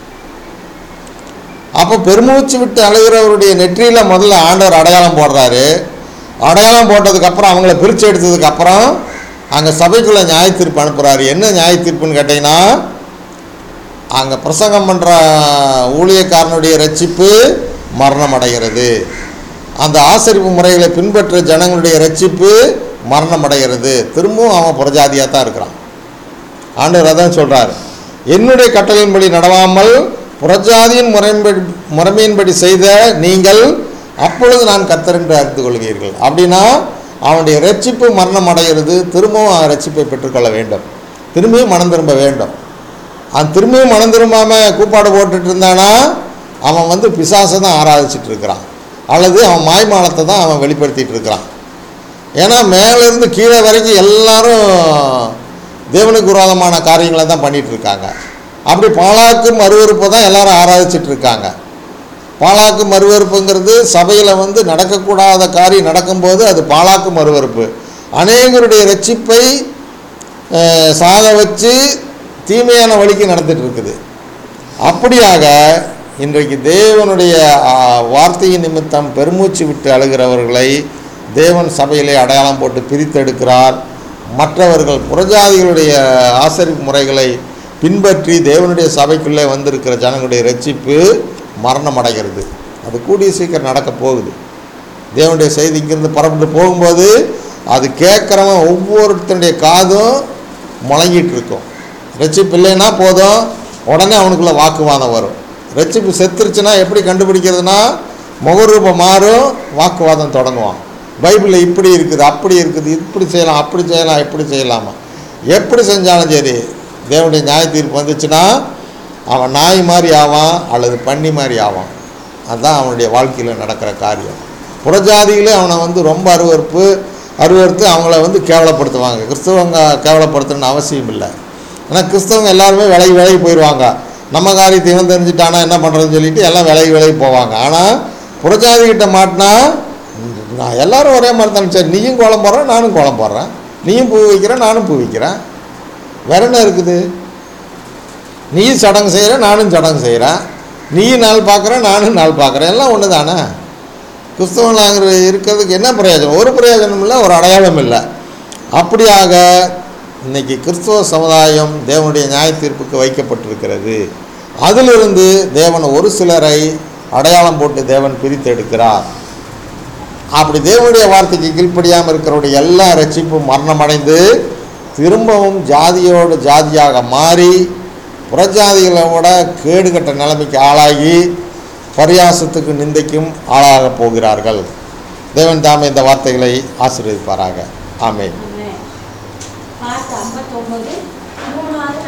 அப்போ பெருமூச்சு விட்டு அழுகிறவருடைய நெற்றியில் முதல்ல ஆண்டவர் அடையாளம் போடுறாரு அடையாளம் போட்டதுக்கப்புறம் அவங்கள பிரித்து எடுத்ததுக்கப்புறம் அங்கே சபைக்குள்ளே நியாய தீர்ப்பு அனுப்புகிறாரு என்ன நியாய தீர்ப்புன்னு கேட்டிங்கன்னா அங்கே பிரசங்கம் பண்ணுற ஊழியக்காரனுடைய ரட்சிப்பு மரணம் அடைகிறது அந்த ஆசரிப்பு முறைகளை பின்பற்ற ஜனங்களுடைய ரட்சிப்பு மரணம் அடைகிறது திரும்பவும் அவன் புறஜாதியாக தான் இருக்கிறான் ஆண்டவர் அதான் சொல்கிறார் என்னுடைய கட்டளையின்படி நடவாமல் புறஜாதியின் முறையின்படி முறைமையின்படி செய்த நீங்கள் அப்பொழுது நான் கர்த்தர் என்று அறிந்து கொள்வீர்கள் அப்படின்னா அவனுடைய ரட்சிப்பு மரணம் அடைகிறது திரும்பவும் அவன் ரட்சிப்பை பெற்றுக்கொள்ள வேண்டும் திரும்பியும் மனம் திரும்ப வேண்டும் அவன் திரும்பியும் மனம் திரும்பாமல் கூப்பாடு போட்டுட்டு இருந்தானா அவன் வந்து பிசாசை தான் ஆராதிச்சிட்டு இருக்கிறான் அல்லது அவன் மாய்மாலத்தை தான் அவன் வெளிப்படுத்திட்டு இருக்கிறான் ஏன்னா மேலேருந்து கீழே வரைக்கும் எல்லாரும் தேவனுக்கு விரோதமான காரியங்களை தான் பண்ணிட்டு இருக்காங்க அப்படி பாலாக்கு மறுவறுப்பை தான் எல்லாரும் ஆராதிச்சிட்டு இருக்காங்க பாலாக்கு மறுவறுப்புங்கிறது சபையில் வந்து நடக்கக்கூடாத காரியம் நடக்கும்போது அது பாலாக்கு மறுவறுப்பு அநேகருடைய ரட்சிப்பை அஹ், சாக வச்சு தீமையான வழிக்கு நடந்துட்டு இருக்குது அப்படியாக இன்றைக்கு தேவனுடைய ஆ, வார்த்தையின் நிமித்தம் பெருமூச்சு விட்டு அழுகிறவர்களை தேவன் சபையிலே அடையாளம் போட்டு பிரித்தெடுக்கிறார் மற்றவர்கள் புறஜாதிகளுடைய ஆசரிப்பு முறைகளை பின்பற்றி தேவனுடைய சபைக்குள்ளே வந்திருக்கிற ஜனங்களுடைய ரட்சிப்பு மரணம் அடைகிறது அது கூடிய சீக்கிரம் நடக்க போகுது தேவனுடைய செய்தி இங்கிருந்து புறப்பட்டு போகும்போது அது கேட்குறவன் ஒவ்வொருத்தனுடைய காதும் முழங்கிட்டு இருக்கும் ரட்சிப்பு இல்லைன்னா போதும் உடனே அவனுக்குள்ள வாக்குவாதம் வரும் ரட்சிப்பு செத்துருச்சுன்னா எப்படி கண்டுபிடிக்கிறதுனா முகரூபம் மாறும் வாக்குவாதம் தொடங்குவான் பைபிளில் இப்படி இருக்குது அப்படி இருக்குது இப்படி செய்யலாம் அப்படி செய்யலாம் இப்படி செய்யலாமா எப்படி செஞ்சாலும் சரி தேவனுடைய நியாய தீர்ப்பு வந்துச்சுன்னா அவன் நாய் மாதிரி ஆவான் அல்லது பன்னி மாதிரி ஆவான் அதுதான் அவனுடைய வாழ்க்கையில் நடக்கிற காரியம் புறஜாதிகளே அவனை வந்து ரொம்ப அருவறுப்பு அருவறுத்து அவங்கள வந்து கேவலப்படுத்துவாங்க கிறிஸ்தவங்க கேவலப்படுத்தணும்னு அவசியம் இல்லை ஆனால் கிறிஸ்தவங்க எல்லாருமே விலகி விலகி போயிடுவாங்க நம்ம காரியத்தை இவன் தெரிஞ்சுட்டானா என்ன பண்ணுறதுன்னு சொல்லிட்டு எல்லாம் விலகி விலகி போவாங்க ஆனால் புறஜாதிகிட்ட மாட்டினா நான் எல்லாரும் ஒரே மாதிரி தானே சரி நீயும் கோலம் போடுற நானும் கோலம் போடுறேன் நீயும் பூ வைக்கிறேன் நானும் பூ வைக்கிறேன் வேற என்ன இருக்குது நீயும் சடங்கு செய்கிற நானும் சடங்கு செய்கிறேன் நீயும் நாள் பார்க்குற நானும் நாள் பார்க்குறேன் எல்லாம் ஒன்று தானே கிறிஸ்தவனாங்கிற இருக்கிறதுக்கு என்ன பிரயோஜனம் ஒரு பிரயோஜனம் இல்லை ஒரு அடையாளம் இல்லை அப்படியாக இன்னைக்கு கிறிஸ்தவ சமுதாயம் தேவனுடைய நியாய தீர்ப்புக்கு வைக்கப்பட்டிருக்கிறது அதிலிருந்து தேவன் ஒரு சிலரை அடையாளம் போட்டு தேவன் பிரித்து எடுக்கிறார் அப்படி தேவனுடைய வார்த்தைக்கு கீழ்ப்படியாமல் இருக்கிறவருடைய எல்லா ரட்சிப்பும் மரணமடைந்து திரும்பவும் ஜாதியோடு ஜாதியாக மாறி புறஜாதிகளோட கேடுகட்ட நிலைமைக்கு ஆளாகி பரியாசத்துக்கு நிந்தைக்கும் ஆளாகப் போகிறார்கள் தேவன் தாமே இந்த வார்த்தைகளை ஆசீர்வதிப்பாராக ஆமென் ஆமென். பாட்டு ஐம்பத்தொம்பது மூணாவது